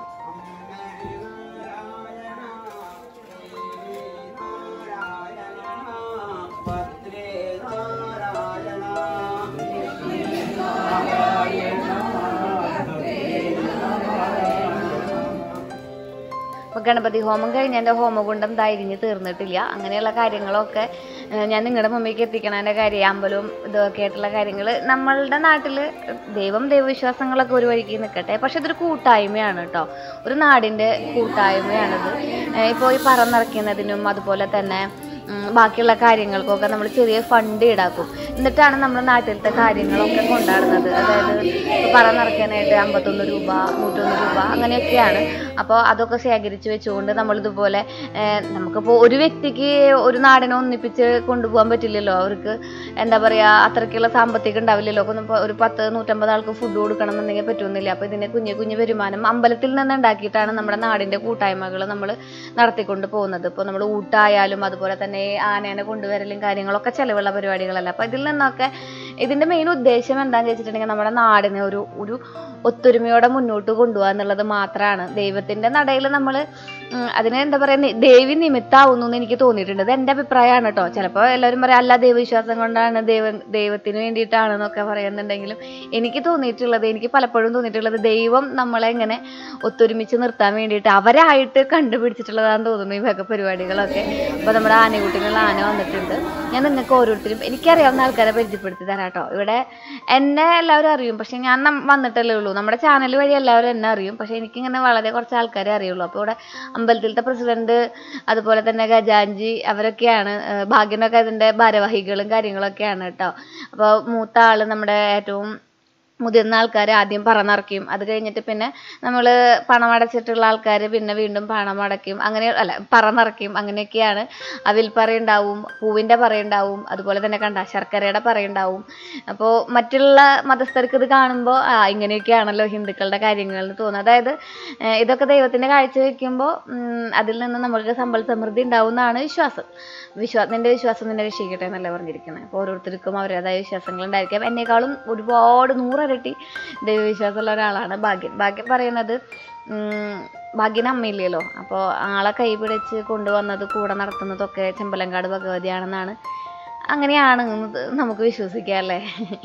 അപ്പൊ ഗണപതി ഹോമം കഴിഞ്ഞ് എൻ്റെ ഹോമകുണ്ടം ധൈര്യം തീർന്നിട്ടില്ല അങ്ങനെയുള്ള കാര്യങ്ങളൊക്കെ ഏഹ് ഞാൻ നിങ്ങളുടെ മുമ്പിലേക്ക് എത്തിക്കണതിൻ്റെ കാര്യം അമ്പലവും ഇതൊക്കെ ആയിട്ടുള്ള കാര്യങ്ങൾ നമ്മളുടെ നാട്ടിൽ ദൈവം ദൈവവിശ്വാസങ്ങളൊക്കെ ഒരു വഴിക്ക് നിൽക്കട്ടെ പക്ഷെ ഇതൊരു കൂട്ടായ്മയാണ് കേട്ടോ ഒരു നാടിൻ്റെ കൂട്ടായ്മയാണിത് ഏഹ് ഇപ്പോൾ ഈ പറന്നിറക്കുന്നതിനും അതുപോലെ തന്നെ ഉം, ബാക്കിയുള്ള കാര്യങ്ങൾക്കൊക്കെ നമ്മൾ ചെറിയ ഫണ്ട് ഈടാക്കും എന്നിട്ടാണ് നമ്മുടെ നാട്ടിലത്തെ കാര്യങ്ങളൊക്കെ കൊണ്ടാടുന്നത് അതായത് ഇപ്പൊ പറ നിറയ്ക്കാനായിട്ട് അമ്പത്തൊന്ന് രൂപ നൂറ്റൊന്ന് രൂപ അങ്ങനെയൊക്കെയാണ് അപ്പോൾ അതൊക്കെ ശേഖരിച്ച് വെച്ചുകൊണ്ട് നമ്മളിതുപോലെ ഏഹ്, നമുക്കിപ്പോൾ ഒരു വ്യക്തിക്ക് ഒരു നാടിനെ ഒന്നിപ്പിച്ച് കൊണ്ടുപോകാൻ പറ്റില്ലല്ലോ അവർക്ക് എന്താ പറയുക അത്രയ്ക്കുള്ള സാമ്പത്തികം ഉണ്ടാവില്ലല്ലോ ഒന്ന് ഇപ്പൊ ഒരു പത്ത് നൂറ്റമ്പത് ആൾക്ക് ഫുഡ് കൊടുക്കണം എന്നുണ്ടെങ്കിൽ പറ്റുന്നില്ല അപ്പോൾ ഇതിനെ കുഞ്ഞു കുഞ്ഞു വരുമാനം അമ്പലത്തിൽ നിന്ന് ഉണ്ടാക്കിയിട്ടാണ് നമ്മുടെ നാടിൻ്റെ കൂട്ടായ്മകൾ നമ്മൾ നടത്തിക്കൊണ്ട് പോകുന്നത് ഇപ്പോൾ നമ്മൾ ഊട്ടായാലും അതുപോലെ തന്നെ ഈ ആനേനെ കൊണ്ടുവരലും കാര്യങ്ങളൊക്കെ ചിലവുള്ള പരിപാടികളല്ല അപ്പോൾ ഇതിൽ നിന്നൊക്കെ ഇതിൻ്റെ മെയിൻ ഉദ്ദേശം എന്താണെന്ന് വെച്ചിട്ടുണ്ടെങ്കിൽ നമ്മുടെ നാടിനെ ഒരു ഒരു ഒത്തൊരുമയോടെ മുന്നോട്ട് കൊണ്ടുപോകുക എന്നുള്ളത് മാത്രമാണ് ദൈവത്തിൻ്റെ നടയിൽ നമ്മൾ അതിനെ എന്താ പറയുക ദേവി നിമിത്താവുന്നു എന്ന് എനിക്ക് തോന്നിയിട്ടുണ്ട് ഇത് എൻ്റെ അഭിപ്രായമാണ് കേട്ടോ ചിലപ്പോൾ എല്ലാവരും പറയാം അല്ല ദൈവവിശ്വാസം കൊണ്ടാണ് ദൈവ ദൈവത്തിന് വേണ്ടിയിട്ടാണെന്നൊക്കെ പറയുന്നുണ്ടെങ്കിലും എനിക്ക് തോന്നിയിട്ടുള്ളത് എനിക്ക് പലപ്പോഴും തോന്നിയിട്ടുള്ളത് ദൈവം നമ്മളെ ഇങ്ങനെ ഒത്തൊരുമിച്ച് നിർത്താൻ വേണ്ടിയിട്ട് അവരായിട്ട് കണ്ടുപിടിച്ചിട്ടുള്ളതാണെന്ന് തോന്നുന്നു ഈ വക പരിപാടികളൊക്കെ അപ്പോൾ നമ്മുടെ ആനക്കുട്ടികൾ ആന വന്നിട്ടുണ്ട് ഞാൻ നിങ്ങൾക്ക് ഓരോരുത്തരും എനിക്കറിയാവുന്ന ആൾക്കാരെ പരിചയപ്പെടുത്തി തരാം കേട്ടോ ഇവിടെ എന്നെ എല്ലാവരും അറിയും പക്ഷെ ഞാൻ നം- വന്നിട്ടല്ലേ ഉള്ളൂ നമ്മുടെ ചാനൽ വഴി എല്ലാവരും എന്നെ അറിയും പക്ഷെ എനിക്കിങ്ങനെ വളരെ കുറച്ച് ആൾക്കാരെ അറിയുള്ളൂ അപ്പോൾ ഇവിടെ അമ്പലത്തിലത്തെ പ്രസിഡന്റ് അതുപോലെ തന്നെ ഖജാൻജി അവരൊക്കെയാണ് ഏഹ് ഭാഗ്യനൊക്കെ അതിൻ്റെ ഭാരവാഹികളും കാര്യങ്ങളൊക്കെയാണ് കേട്ടോ അപ്പോൾ മൂത്ത ആള് നമ്മുടെ ഏറ്റവും മുതിർന്ന ആൾക്കാർ ആദ്യം പറന്നിറക്കും അത് കഴിഞ്ഞിട്ട് പിന്നെ നമ്മൾ പണമടച്ചിട്ടുള്ള ആൾക്കാർ പിന്നെ വീണ്ടും പണം അടയ്ക്കും അങ്ങനെ അല്ല പറന്നിറക്കും അങ്ങനെയൊക്കെയാണ് അവിൽപ്പറ ഉണ്ടാവും പൂവിൻ്റെ പറ ഉണ്ടാവും അതുപോലെ തന്നെ കണ്ട ശർക്കരയുടെ പറ ഉണ്ടാവും അപ്പോൾ മറ്റുള്ള മതസ്ഥർക്ക് ഇത് കാണുമ്പോൾ ആ ഇങ്ങനെയൊക്കെയാണല്ലോ ഹിന്ദുക്കളുടെ കാര്യങ്ങൾ എന്ന് തോന്നുന്നത് അതായത് ഏഹ് ഇതൊക്കെ ദൈവത്തിൻ്റെ കാഴ്ച വെക്കുമ്പോൾ അതിൽ നിന്ന് നമ്മൾക്ക് സമ്പൽ സമൃദ്ധി ഉണ്ടാവും എന്നാണ് വിശ്വാസം വിശ്വാസം നിന്റെ വിശ്വാസം നിന്നെ രക്ഷിക്കട്ടെ എന്നല്ല പറഞ്ഞിരിക്കുന്നത് അപ്പോൾ ഓരോരുത്തർക്കും അവരുടേതായ വിശ്വാസങ്ങൾ ഉണ്ടായിരിക്കാം എന്നെക്കാളും ഒരുപാട് നൂറരട്ടി ദൈവവിശ്വാസമുള്ള ഒരാളാണ് ഭാഗ്യൻ ഭാഗ്യം പറയുന്നത് ഉം, ഭാഗ്യന് അമ്മയില്ലല്ലോ അപ്പോൾ ആളെ കൈ പിടിച്ച് കൊണ്ടുവന്നത് കൂടെ നടത്തുന്നതൊക്കെ ചെമ്പലങ്കാട് ഭഗവതിയാണെന്നാണ് അങ്ങനെയാണ് എന്ന് നമുക്ക് വിശ്വസിക്കാം അല്ലേ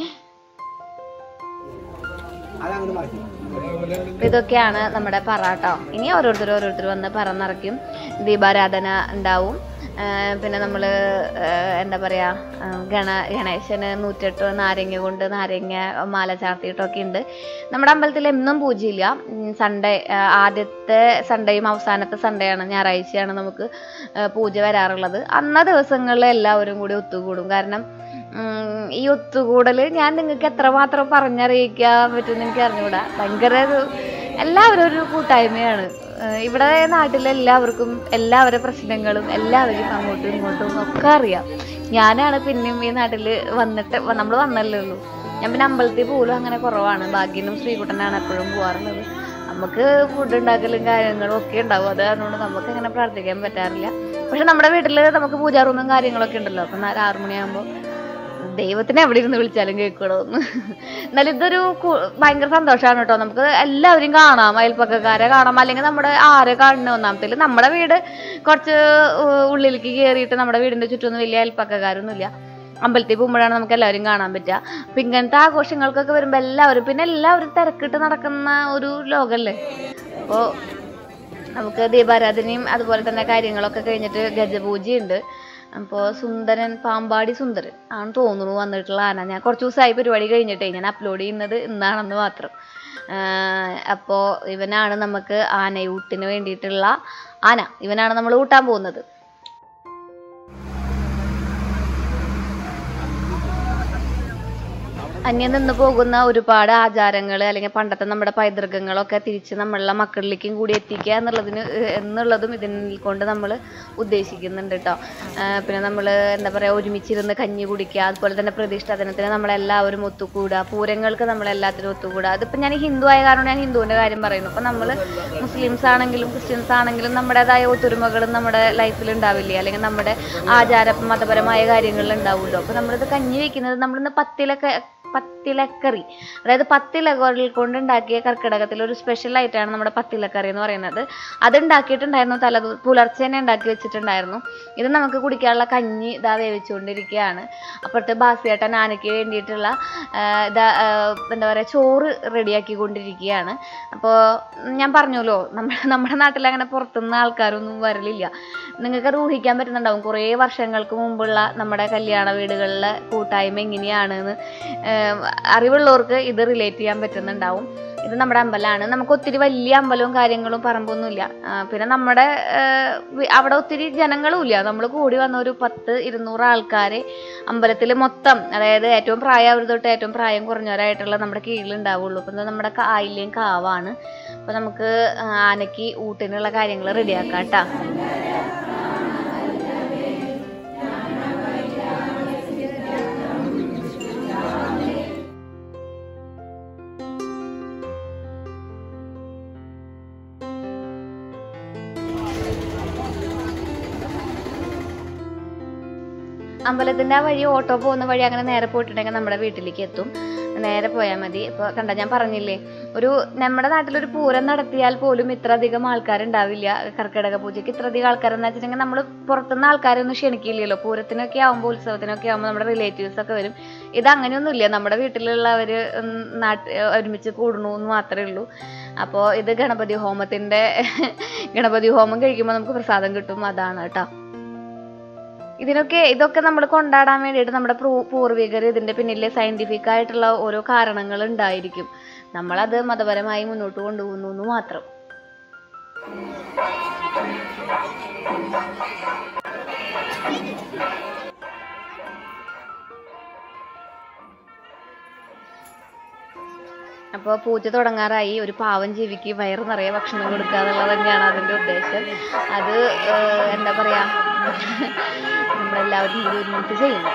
അതങ്ങോട്ട് മാറ്റി അപ്പൊ ഇതൊക്കെയാണ് നമ്മുടെ പറ ട്ടോ ഇനി ഓരോരുത്തർ ഓരോരുത്തർ വന്ന് പറ നിറയ്ക്കും ദീപാരാധന ഉണ്ടാവും ആ, പിന്നെ നമ്മൾ എന്താ പറയാ ആ, ഗണ ഗണേശന് നൂറ്റെട്ട് നാരങ്ങ കൊണ്ട് നാരങ്ങ മാല ചാർത്തിയിട്ടൊക്കെ ഉണ്ട് നമ്മുടെ അമ്പലത്തിൽ എന്നും പൂജയില്ല സൺഡേ ആദ്യത്തെ സൺഡേയും അവസാനത്തെ സൺഡേ ആണ് ഞായറാഴ്ചയാണ് നമുക്ക് ആ, പൂജ വരാറുള്ളത് അന്ന ദിവസങ്ങളിൽ എല്ലാവരും കൂടി ഒത്തുകൂടും കാരണം ഉം, ഈ ഒത്തുകൂടൽ ഞാൻ നിങ്ങൾക്ക് എത്രമാത്രം പറഞ്ഞറിയിക്കാൻ പറ്റുമെന്ന് എനിക്ക് അറിഞ്ഞുകൂടാ ഭയങ്കര ഒരു എല്ലാവരും ഒരു കൂട്ടായ്മയാണ് ഏഹ് ഇവിടെ നാട്ടിലെ എല്ലാവർക്കും എല്ലാവരുടെ പ്രശ്നങ്ങളും എല്ലാവരും അങ്ങോട്ടും ഇങ്ങോട്ടും ഒക്കെ അറിയാം ഞാനാണ് പിന്നെയും ഈ നാട്ടിൽ വന്നിട്ട് നമ്മൾ വന്നല്ലേ ഉള്ളൂ ഞാൻ പിന്നെ അമ്പലത്തിൽ പോലും അങ്ങനെ കുറവാണ് ഭാഗ്യനും ശ്രീകുട്ടനാണ് എപ്പോഴും പോകാറുള്ളത് നമുക്ക് ഫുഡ് ഉണ്ടാക്കലും കാര്യങ്ങളും ഒക്കെ ഉണ്ടാവും അത് കാരണം കൊണ്ട് നമുക്ക് അങ്ങനെ പ്രാർത്ഥിക്കാൻ പറ്റാറില്ല പക്ഷെ നമ്മുടെ വീട്ടിൽ നമുക്ക് പൂജാ റൂമും കാര്യങ്ങളൊക്കെ ഉണ്ടല്ലോ അപ്പം നാല് ആറ് മണിയാകുമ്പോൾ ദൈവത്തിനെ എവിടെ ഇരുന്ന് വിളിച്ചാലും കേൾക്കണോ എന്ന് എന്നാലും ഇതൊരു കു- ഭയങ്കര സന്തോഷമാണ് കേട്ടോ നമുക്ക് എല്ലാവരും കാണാം അയൽപ്പക്കക്കാരെ കാണാം അല്ലെങ്കിൽ നമ്മുടെ ആരെ കാണുന്ന ഒന്നാമത്തേല് നമ്മുടെ വീട് കുറച്ച് ഉ- ഉള്ളിലേക്ക് കയറിയിട്ട് നമ്മുടെ വീടിന്റെ ചുറ്റൊന്നും വലിയ അയൽപ്പക്കക്കാരൊന്നുമില്ല അമ്പലത്തിൽ പോകുമ്പോഴാണ് നമുക്ക് എല്ലാവരും കാണാൻ പറ്റുക അപ്പൊ ഇങ്ങനത്തെ ആഘോഷങ്ങൾക്കൊക്കെ വരുമ്പോൾ എല്ലാവരും പിന്നെ എല്ലാവരും തിരക്കിട്ട് നടക്കുന്ന ഒരു ലോകല്ലേ അപ്പോൾ നമുക്ക് ദീപാരാധനയും അതുപോലെ തന്നെ കാര്യങ്ങളൊക്കെ കഴിഞ്ഞിട്ട് ഗജപൂജയുണ്ട് അപ്പോൾ സുന്ദരൻ പാമ്പാടി സുന്ദരൻ ആണ് തോന്നുന്നു വന്നിട്ടുള്ള ആന ഞാൻ കുറച്ച് ദിവസമായി പരിപാടി കഴിഞ്ഞിട്ടേ ഞാൻ അപ്ലോഡ് ചെയ്യുന്നത് ഇന്നാണെന്ന് മാത്രം അപ്പോൾ ഇവനാണ് നമുക്ക് ആനയൂട്ടിന് വേണ്ടിയിട്ടുള്ള ആന ഇവനാണ് നമ്മൾ ഊട്ടാൻ പോകുന്നത് അന്യം നിന്ന് പോകുന്ന ഒരുപാട് ആചാരങ്ങൾ അല്ലെങ്കിൽ പണ്ടത്തെ നമ്മുടെ പൈതൃകങ്ങളൊക്കെ തിരിച്ച് നമ്മളുടെ മക്കളിലേക്കും കൂടി എത്തിക്കുക എന്നുള്ളതിന് ഏഹ് എന്നുള്ളതും ഇതിൽ കൊണ്ട് നമ്മൾ ഉദ്ദേശിക്കുന്നുണ്ട് കേട്ടോ പിന്നെ നമ്മൾ എന്താ പറയുക ഒരുമിച്ചിരുന്ന് കഞ്ഞി കുടിക്കുക അതുപോലെ തന്നെ പ്രതിഷ്ഠാ ദിനത്തിന് നമ്മളെല്ലാവരും ഒത്തുകൂടുക പൂരങ്ങൾക്ക് നമ്മളെല്ലാത്തിനും ഒത്തുകൂടുക അതിപ്പോൾ ഞാൻ ഹിന്ദു ആയ കാരണം ഞാൻ ഹിന്ദുവിൻ്റെ കാര്യം പറയുന്നു അപ്പോൾ നമ്മൾ മുസ്ലിംസ് ആണെങ്കിലും ക്രിസ്ത്യൻസ് ആണെങ്കിലും നമ്മുടേതായ ഒത്തൊരുമകളും നമ്മുടെ ലൈഫിൽ ഉണ്ടാവില്ലേ അല്ലെങ്കിൽ നമ്മുടെ ആചാര മതപരമായ കാര്യങ്ങളിൽ ഉണ്ടാവുമല്ലോ അപ്പോൾ നമ്മളിത് കഞ്ഞി വെക്കുന്നത് നമ്മളിന്ന് പത്തിലൊക്കെ പത്തിലക്കറി അതായത് പത്തിലകൾ കൊണ്ടുണ്ടാക്കിയ കർക്കിടകത്തിൽ ഒരു സ്പെഷ്യൽ ആയിട്ടാണ് നമ്മുടെ പത്തിലക്കറി എന്ന് പറയുന്നത് അത് ഉണ്ടാക്കിയിട്ടുണ്ടായിരുന്നു തല പുലർച്ചെ തന്നെ ഉണ്ടാക്കി വെച്ചിട്ടുണ്ടായിരുന്നു ഇത് നമുക്ക് കുടിക്കാനുള്ള കഞ്ഞി ഇതാ വേവിച്ചുകൊണ്ടിരിക്കുകയാണ് അപ്പുറത്തെ ബാസിയേട്ടൻ ആനയ്ക്ക് വേണ്ടിയിട്ടുള്ള ആ, ഇതാ ആ, എന്താ പറയുക ചോറ് റെഡിയാക്കിക്കൊണ്ടിരിക്കുകയാണ് അപ്പോൾ ഞാൻ പറഞ്ഞല്ലോ നമ്മുടെ നമ്മുടെ നാട്ടിൽ അങ്ങനെ പുറത്തുനിന്ന് ആൾക്കാരൊന്നും വരലില്ല നിങ്ങൾക്ക് അത് ഊഹിക്കാൻ പറ്റുന്നുണ്ടാവും കുറേ വർഷങ്ങൾക്ക് മുമ്പുള്ള നമ്മുടെ കല്യാണ വീടുകളിലെ കൂട്ടായ്മ എങ്ങനെയാണെന്ന് ഏഹ് അറിവുള്ളവർക്ക് ഇത് റിലേറ്റ് ചെയ്യാൻ പറ്റുന്നുണ്ടാവും ഇത് നമ്മുടെ അമ്പലമാണ് നമുക്ക് ഒത്തിരി വലിയ അമ്പലവും കാര്യങ്ങളും പറമ്പൊന്നുമില്ല ആ, പിന്നെ നമ്മുടെ ഏഹ് വി- അവിടെ ഒത്തിരി ജനങ്ങളും ഇല്ല നമ്മൾ കൂടി വന്ന ഒരു പത്ത് ഇരുന്നൂറ് ആൾക്കാരെ അമ്പലത്തിൽ മൊത്തം അതായത് ഏറ്റവും പ്രായവർ തൊട്ട് ഏറ്റവും പ്രായം കുറഞ്ഞവരായിട്ടുള്ള നമ്മുടെ കീഴിലുണ്ടാവുള്ളൂ അപ്പം നമ്മുടെ ആയില്യം കാവാണ് അപ്പം നമുക്ക് ആനയ്ക്ക് ഊട്ടിനുള്ള കാര്യങ്ങൾ റെഡിയാക്കാം കേട്ടോ അമ്പലത്തിന്റെ ആ വഴി ഓട്ടോ പോകുന്ന വഴി അങ്ങനെ നേരെ പോയിട്ടുണ്ടെങ്കിൽ നമ്മുടെ വീട്ടിലേക്ക് എത്തും നേരെ പോയാൽ മതി ഇപ്പോൾ കണ്ട ഞാൻ പറഞ്ഞില്ലേ ഒരു നമ്മുടെ നാട്ടിലൊരു പൂരം നടത്തിയാൽ പോലും ഇത്ര അധികം ആൾക്കാരുണ്ടാവില്ല കർക്കിടക പൂജയ്ക്ക് ഇത്ര അധികം ആൾക്കാരെന്ന് വെച്ചിട്ടുണ്ടെങ്കിൽ നമ്മൾ പുറത്തുനിന്ന് ആൾക്കാരൊന്നും ക്ഷണിക്കില്ലല്ലോ പൂരത്തിനൊക്കെ ആകുമ്പോൾ ഉത്സവത്തിനൊക്കെ ആകുമ്പോൾ നമ്മുടെ റിലേറ്റീവ്സ് ഒക്കെ വരും ഇത് അങ്ങനെയൊന്നുമില്ല നമ്മുടെ വീട്ടിലുള്ളവർ നാട്ട് ഒരുമിച്ച് കൂടണു എന്ന് മാത്രമേ ഉള്ളൂ അപ്പോൾ ഇത് ഗണപതി ഹോമത്തിന്റെ ഗണപതി ഹോമം കഴിക്കുമ്പോൾ നമുക്ക് പ്രസാദം കിട്ടും അതാണ് കേട്ടോ ഇതിനൊക്കെ ഇതൊക്കെ നമ്മൾ കൊണ്ടാടാൻ വേണ്ടിയിട്ട് നമ്മുടെ പൂർവികർ ഇതിന്റെ പിന്നിൽ സയന്റിഫിക് ആയിട്ടുള്ള ഓരോ കാരണങ്ങൾ ഉണ്ടായിരിക്കും നമ്മളത് മതപരമായി മുന്നോട്ട് കൊണ്ടുപോകുന്നു എന്ന് മാത്രം അപ്പോൾ പൂജ തുടങ്ങാറായി ഒരു പാവം ജീവിക്ക് വയറ് നിറയെ ഭക്ഷണം കൊടുക്കുക എന്നുള്ളത് തന്നെയാണ് അതിൻ്റെ ഉദ്ദേശം അത് ഏഹ്, എന്താ പറയാ നമ്മളെല്ലാവരും കൂടി ഒരുമിച്ച് ചെയ്യുന്നു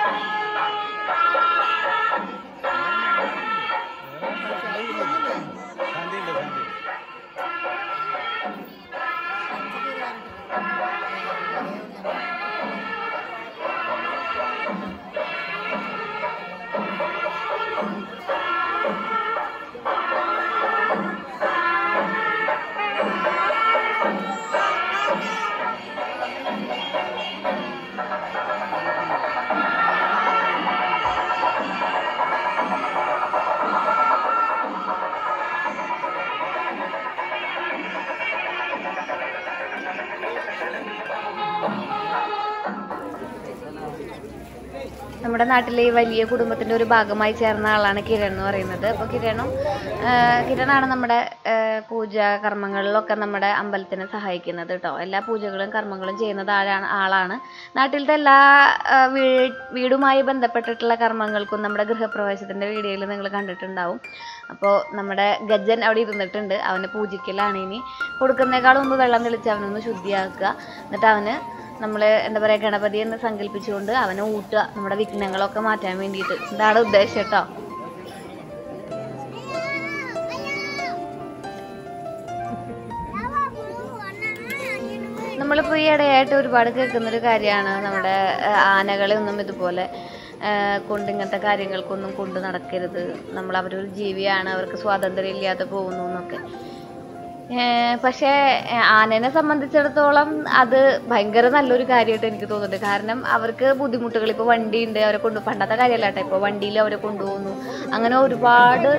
നമ്മുടെ നാട്ടിലെ ഈ വലിയ കുടുംബത്തിന്റെ ഒരു ഭാഗമായി ചേർന്ന ആളാണ് കിരൺ എന്ന് പറയുന്നത് അപ്പോൾ കിരണും ആ, കിരണാണ് നമ്മുടെ ആ, പൂജാ കർമ്മങ്ങളിലൊക്കെ നമ്മുടെ അമ്പലത്തിനെ സഹായിക്കുന്നത് കേട്ടോ എല്ലാ പൂജകളും കർമ്മങ്ങളും ചെയ്യുന്നത് ആളാണ് ആളാണ് നാട്ടിലത്തെ എല്ലാ ആ, വീ- വീടുമായി ബന്ധപ്പെട്ടിട്ടുള്ള കർമ്മങ്ങൾക്കും നമ്മുടെ ഗൃഹപ്രവേശത്തിന്റെ വീഡിയോയിൽ നിങ്ങൾ കണ്ടിട്ടുണ്ടാവും അപ്പോൾ നമ്മുടെ ഗജൻ അവിടെ ഇരുന്നിട്ടുണ്ട് അവന് പൂജിക്കലാണ് ഇനി കൊടുക്കുന്നേക്കാൾ മുമ്പ് വെള്ളം തെളിച്ച് അവനൊന്ന് ശുദ്ധിയാക്കുക എന്നിട്ട് അവന് നമ്മൾ എന്താ പറയുക ഗണപതി എന്ന് സങ്കല്പിച്ചുകൊണ്ട് അവനെ ഊട്ടുക നമ്മുടെ വിഘ്നങ്ങളൊക്കെ മാറ്റാൻ വേണ്ടിയിട്ട് ഇതാണ് ഉദ്ദേശം കേട്ടോ നമ്മളിപ്പോൾ ഈ ഇടയായിട്ട് ഒരുപാട് കേൾക്കുന്ന ഒരു കാര്യമാണ് നമ്മുടെ ആ, ആനകളെ ഒന്നും ഇതുപോലെ ആ, കൊണ്ട് ഇങ്ങനത്തെ കാര്യങ്ങൾക്കൊന്നും കൊണ്ട് നടക്കരുത് നമ്മൾ അവരൊരു ജീവിയാണ് അവർക്ക് സ്വാതന്ത്ര്യം ഇല്ലാതെ പോകുന്നു എന്നൊക്കെ ഏഹ് പക്ഷേ ഏഹ് ആനേനെ സംബന്ധിച്ചിടത്തോളം അത് ഭയങ്കര നല്ലൊരു കാര്യമായിട്ട് എനിക്ക് തോന്നുന്നുണ്ട് കാരണം അവർക്ക് ബുദ്ധിമുട്ടുകൾ ഇപ്പോൾ വണ്ടിയുണ്ട് അവരെ കൊണ്ട് പണ്ടത്തെ കാര്യമല്ല കേട്ടോ ഇപ്പോൾ വണ്ടിയിൽ അവരെ കൊണ്ടുപോകുന്നു അങ്ങനെ ഒരുപാട്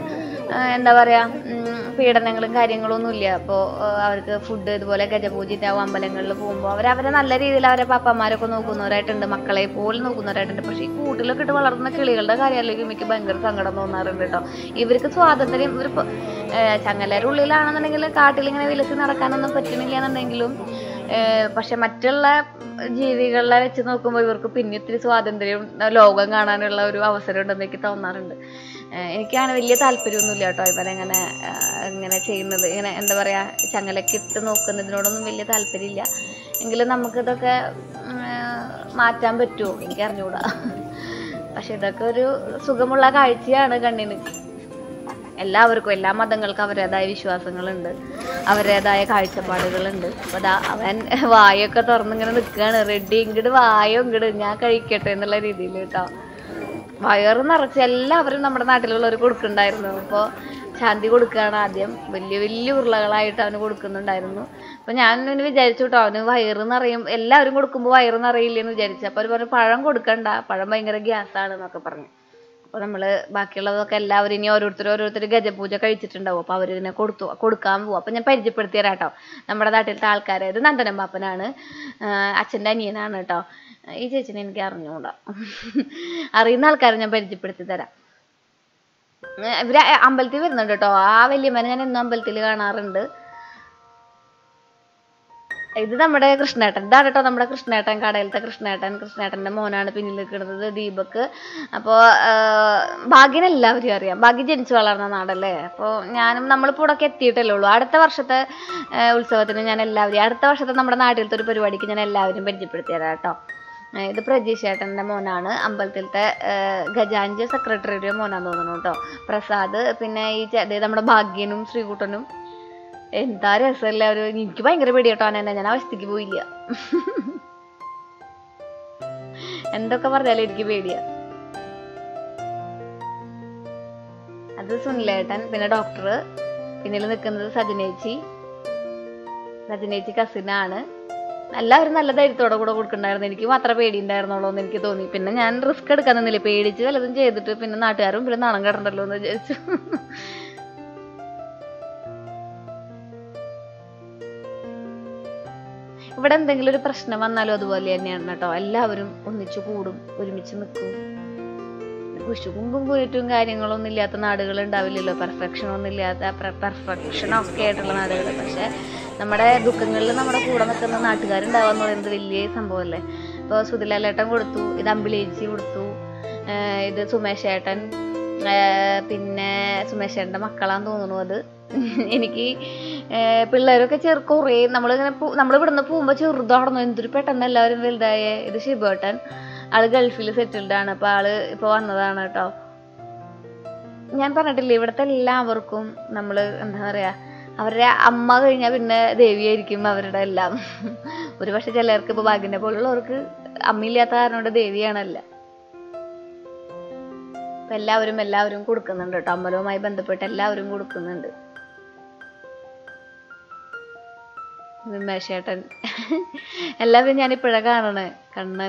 ആ, എന്താ പറയാ ഉം, പീഡനങ്ങളും കാര്യങ്ങളും ഒന്നും ഇല്ല അപ്പോൾ അവർക്ക് ഫുഡ് ഇതുപോലെ ഗജപൂജിറ്റാവും അമ്പലങ്ങളിൽ പോകുമ്പോൾ അവർ അവരെ നല്ല രീതിയിൽ അവരെ പാപ്പന്മാരൊക്കെ നോക്കുന്നവരായിട്ടുണ്ട് മക്കളെ പോലും നോക്കുന്നവരായിട്ടുണ്ട് പക്ഷേ ഈ കൂട്ടിലൊക്കെ ഇട്ട് വളർന്ന കിളികളുടെ കാര്യമായിരിക്കും എനിക്ക് ഭയങ്കര സങ്കടം തോന്നാറുണ്ട് കേട്ടോ ഇവർക്ക് സ്വാതന്ത്ര്യം ഇവർ ചങ്ങലയുടെ ഉള്ളിലാണെന്നുണ്ടെങ്കിൽ കാട്ടിലിങ്ങനെ വിലസി നടക്കാനൊന്നും പറ്റണില്ല എന്നുണ്ടെങ്കിലും ഏഹ് പക്ഷെ മറ്റുള്ള ജീവികളെ വെച്ച് നോക്കുമ്പോൾ ഇവർക്ക് പിന്നെ ഇത്തിരി സ്വാതന്ത്ര്യം ആ, ലോകം കാണാനുള്ള ഒരു അവസരം ഉണ്ടെന്ന് എനിക്ക് തോന്നാറുണ്ട് ഏഹ് എനിക്കാണ് വലിയ താല്പര്യമൊന്നുമില്ല കേട്ടോ ഇവരെങ്ങനെ ആഹ് ഇങ്ങനെ ചെയ്യുന്നത് ഇങ്ങനെ എന്താ പറയാ ചങ്ങലൊക്കെ ഇട്ട് നോക്കുന്നതിനോടൊന്നും വലിയ താല്പര്യമില്ല എങ്കിലും നമുക്കിതൊക്കെ ഉം, ആഹ് മാറ്റാൻ പറ്റുമോ എനിക്ക് അറിഞ്ഞൂടാ പക്ഷെ ഇതൊക്കെ ഒരു സുഖമുള്ള കാഴ്ചയാണ് കണ്ണിന് എല്ലാവർക്കും എല്ലാ മതങ്ങൾക്കും അവരുടേതായ വിശ്വാസങ്ങളുണ്ട് അവരുടേതായ കാഴ്ചപ്പാടുകളുണ്ട് അപ്പൊ ദാ അവൻ വായൊക്കെ തുറന്നിങ്ങനെ നിൽക്കുകയാണ് റെഡി ഇങ്ങോട്ട് വായോ ഇങ്ങോട്ട് ഞാൻ കഴിക്കട്ടെ എന്നുള്ള രീതിയിൽ കേട്ടോ വയറ് നിറച്ച് എല്ലാവരും നമ്മുടെ നാട്ടിലുള്ളവർ കൊടുക്കുന്നുണ്ടായിരുന്നു അപ്പോൾ ശാന്തി കൊടുക്കുകയാണ് ആദ്യം വലിയ വലിയ ഉരുളകളായിട്ട് അവന് കൊടുക്കുന്നുണ്ടായിരുന്നു അപ്പൊ ഞാൻ ഇങ്ങനെ വിചാരിച്ചു കേട്ടോ അവന് വയറ് നിറയും എല്ലാവരും കൊടുക്കുമ്പോൾ വയറ് നിറയില്ലെന്ന് വിചാരിച്ചു അപ്പൊ അവർ പറഞ്ഞു പഴം കൊടുക്കണ്ട പഴം ഭയങ്കര ഗ്യാസാണ് എന്നൊക്കെ പറഞ്ഞു അപ്പോൾ നമ്മൾ ബാക്കിയുള്ളതൊക്കെ എല്ലാവരും ഇനി ഓരോരുത്തർ ഓരോരുത്തർ ഗജപൂജ കഴിച്ചിട്ടുണ്ടാവും അപ്പോൾ അവരിങ്ങനെ കൊടുത്തു കൊടുക്കാൻ പോവും അപ്പോൾ ഞാൻ പരിചയപ്പെടുത്തി തരാം കേട്ടോ നമ്മുടെ നാട്ടിലത്തെ ആൾക്കാരെ ഇത് നന്ദനം പാപ്പനാണ് അച്ഛൻ്റെ അനിയനാണ് കേട്ടോ ഈ ചേച്ചിനെ എനിക്ക് അറിഞ്ഞുകൂടാ അറിയുന്ന ആൾക്കാരെ ഞാൻ പരിചയപ്പെടുത്തി തരാം ഏർ ഇവര് അമ്പലത്തിൽ വരുന്നുണ്ട് കേട്ടോ ആ വല്യമ്മനെ ഞാൻ എന്നും അമ്പലത്തിൽ കാണാറുണ്ട് ഇത് നമ്മുടെ കൃഷ്ണേട്ടൻ ഇതാണ് കേട്ടോ നമ്മുടെ കൃഷ്ണേട്ടൻ കടയിലത്തെ കൃഷ്ണേട്ടൻ കൃഷ്ണേട്ടന്റെ മോനാണ് പിന്നിൽ നിൽക്കുന്നത് ദീപക് അപ്പോൾ ഭാഗ്യനെ എല്ലാവരും അറിയാം ഭാഗ്യം ജനിച്ചു വളർന്ന നാടല്ലേ അപ്പോൾ ഞാനും നമ്മളിപ്പോൾ ഇവിടെയൊക്കെ എത്തിയിട്ടല്ലേ ഉള്ളൂ അടുത്ത വർഷത്തെ ആ, ഉത്സവത്തിന് ഞാൻ എല്ലാവരെയും അടുത്ത വർഷത്തെ നമ്മുടെ നാട്ടിലത്തെ ഒരു പരിപാടിക്ക് ഞാൻ എല്ലാവരും പരിചയപ്പെടുത്തി തരാം കേട്ടോ ആ, ഇത് പ്രജീഷ് ഏട്ടൻ്റെ മോനാണ് അമ്പലത്തിലത്തെ ആ, ഖജാൻജി സെക്രട്ടറിയുടെ മോനാന്ന് തോന്നുന്നു കേട്ടോ പ്രസാദ് പിന്നെ ഈ ചെ- ദേ നമ്മുടെ ഭാഗ്യനും ശ്രീകുട്ടനും എന്താ രസമല്ല ഒരു എനിക്ക് ഭയങ്കര പേടി കേട്ടോ എന്നെ ഞാൻ അവസ്ഥയ്ക്ക് പോയില്ല എന്തൊക്കെ പറഞ്ഞാലും എനിക്ക് പേടിയാ അത് സുനിലേട്ടൻ പിന്നെ ഡോക്ടർ പിന്നിൽ നിൽക്കുന്നത് സജനേച്ചി സജനേച്ചി കസിനാണ് എല്ലാവരും നല്ല ധൈര്യത്തോടെ കൂടെ കൊടുക്കണ്ടായിരുന്നു എനിക്ക് മാത്രമേ പേടി ഉണ്ടായിരുന്നുള്ളൂ എന്ന് എനിക്ക് തോന്നി പിന്നെ ഞാൻ റിസ്ക് എടുക്കാൻ നിന്നില്ല പേടിച്ച് വല്ലതും ചെയ്തിട്ട് പിന്നെ നാട്ടുകാരും പിന്നെ നാണം കെടണ്ടല്ലോ എന്ന് വിചാരിച്ചു ഇവിടെ എന്തെങ്കിലും ഒരു പ്രശ്നം വന്നാലും അതുപോലെ തന്നെയാണ് കേട്ടോ എല്ലാവരും ഒന്നിച്ചു കൂടും ഒരുമിച്ച് നിൽക്കും കുശുകുമ്പും കുരുറ്റും കാര്യങ്ങളൊന്നും ഇല്ലാത്ത നാടുകൾ ഉണ്ടാവില്ലല്ലോ പെർഫെക്ഷൻ ഒന്നും ഇല്ലാത്ത പെർഫെക്ഷൻ ഒക്കെ ആയിട്ടുള്ള നാടുകൾ പക്ഷെ നമ്മുടെ ദുഃഖങ്ങളിൽ നമ്മുടെ കൂടെ നിൽക്കുന്ന നാട്ടുകാരുണ്ടാവുക എന്ന് പറയുന്നത് വലിയ സംഭവമല്ലേ ഇപ്പോൾ സുധിലാലേട്ടൻ കൊടുത്തു ഇത് അമ്പിളേച്ചി കൊടുത്തു ആഹ് ഇത് സുമേഷ് ഏട്ടൻ ആഹ് പിന്നെ സുമേഷ് ഏട്ടൻ്റെ മക്കളാന്ന് തോന്നുന്നു അത് എനിക്ക് ആഹ് പിള്ളേരൊക്കെ ചെറു കുറേ നമ്മളിങ്ങനെ നമ്മൾ ഇവിടുന്ന് പോകുമ്പോൾ ചെറുതാണെന്നോ എന്തൊരു പെട്ടെന്ന് എല്ലാവരും വലുതായേ ഇത് ഷിബേട്ടൻ ആള് ഗൾഫിൽ സെറ്റിൽഡ് ആണ് അപ്പൊ ആള് ഇപ്പൊ വന്നതാണ് കേട്ടോ ഞാൻ പറഞ്ഞിട്ടില്ലേ ഇവിടുത്തെ എല്ലാവർക്കും നമ്മള് എന്താ പറയാ അവരുടെ അമ്മ കഴിഞ്ഞാൽ പിന്നെ ദേവിയായിരിക്കും അവരുടെ എല്ലാം ഒരു പക്ഷെ ചിലർക്ക് ഇപ്പൊ ഭാഗ്യനെ പോലുള്ളവർക്ക് അമ്മയില്ലാത്ത കാരണം കൊണ്ട് ദേവിയാണല്ല അപ്പൊ എല്ലാവരും എല്ലാവരും കൊടുക്കുന്നുണ്ട് കേട്ടോ അമ്പലവുമായി ബന്ധപ്പെട്ട് എല്ലാവരും കൊടുക്കുന്നുണ്ട് വിമേശേട്ടൻ എല്ലാവരും ഞാൻ ഇപ്പോഴാ കാണണേ കണ്ണൻ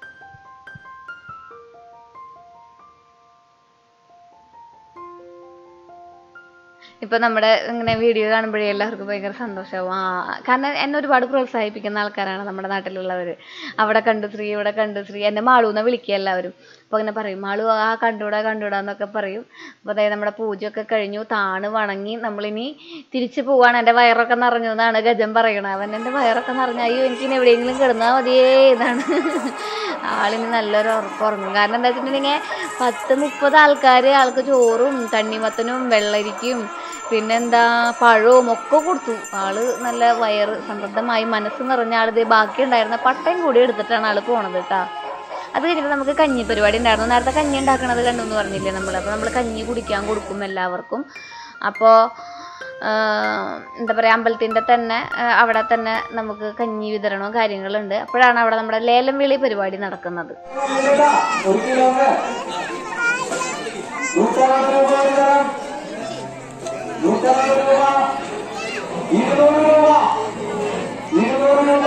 ഇപ്പൊ നമ്മുടെ ഇങ്ങനെ വീഡിയോ കാണുമ്പോഴേ എല്ലാവർക്കും ഭയങ്കര സന്തോഷമാവും ആ കാരണം എന്നെ ഒരുപാട് പ്രോത്സാഹിപ്പിക്കുന്ന ആൾക്കാരാണ് നമ്മുടെ നാട്ടിലുള്ളവർ അവിടെ കണ്ടു ശ്രീ ഇവിടെ കണ്ടു ശ്രീ എന്നെ മാളൂന്ന് വിളിക്കുക എല്ലാവരും അപ്പൊ അങ്ങനെ പറയും മാളു ആ കണ്ടൂടാ കണ്ടൂടാ എന്നൊക്കെ പറയും അപ്പൊ അതായത് നമ്മുടെ പൂജയൊക്കെ കഴിഞ്ഞു താണ് വണങ്ങി നമ്മളിനി തിരിച്ചു പോവാണ് എൻ്റെ വയറൊക്കെ നിറഞ്ഞു എന്നാണ് ഗജം പറയണത് അവൻ എൻ്റെ വയറൊക്കെ നിറഞ്ഞു അയ്യോ എനിക്കിനി എവിടെയെങ്കിലും കിടന്നാൽ മതിയേ എന്നാണ് ആളിന് നല്ലൊരു ഉറക്കം ഉറങ്ങും കാരണം എന്താ വെച്ചിട്ടുണ്ടെങ്കിൽ പത്ത് മുപ്പത് ആൾക്കാർ ആൾക്ക് ചോറും തണ്ണിമത്തനും വെള്ളരിക്കും പിന്നെന്താ പഴവും ഒക്കെ കൊടുത്തു ആള് നല്ല വയറ് സമൃദ്ധമായി മനസ്സ് നിറഞ്ഞ ആള് ഇതേ ബാക്കി ഉണ്ടായിരുന്ന പട്ടയും കൂടി എടുത്തിട്ടാണ് ആള് പോണത് കേട്ടാ അത് കഴിഞ്ഞിട്ട് നമുക്ക് കഞ്ഞി പരിപാടി ഉണ്ടായിരുന്നു നേരത്തെ കഞ്ഞി ഉണ്ടാക്കണത് കണ്ടു എന്ന് പറഞ്ഞില്ലേ നമ്മൾ അപ്പോൾ നമ്മൾ കഞ്ഞി കുടിക്കാൻ കൊടുക്കും എല്ലാവർക്കും അപ്പോൾ എന്താ പറയുക അമ്പലത്തിൻ്റെ തന്നെ ആ, അവിടെ തന്നെ നമുക്ക് കഞ്ഞി വിതരണവും കാര്യങ്ങളുണ്ട് അപ്പോഴാണ് അവിടെ നമ്മുടെ ലേലം വിളി പരിപാടി നടക്കുന്നത് ഒരു കിലോന് നൂറ്ററുപത് രൂപ വിതരണം നൂറ്ററുപത് രൂപ ഇരുന്നൂറ് രൂപ ഇരുന്നൂറ് രൂപ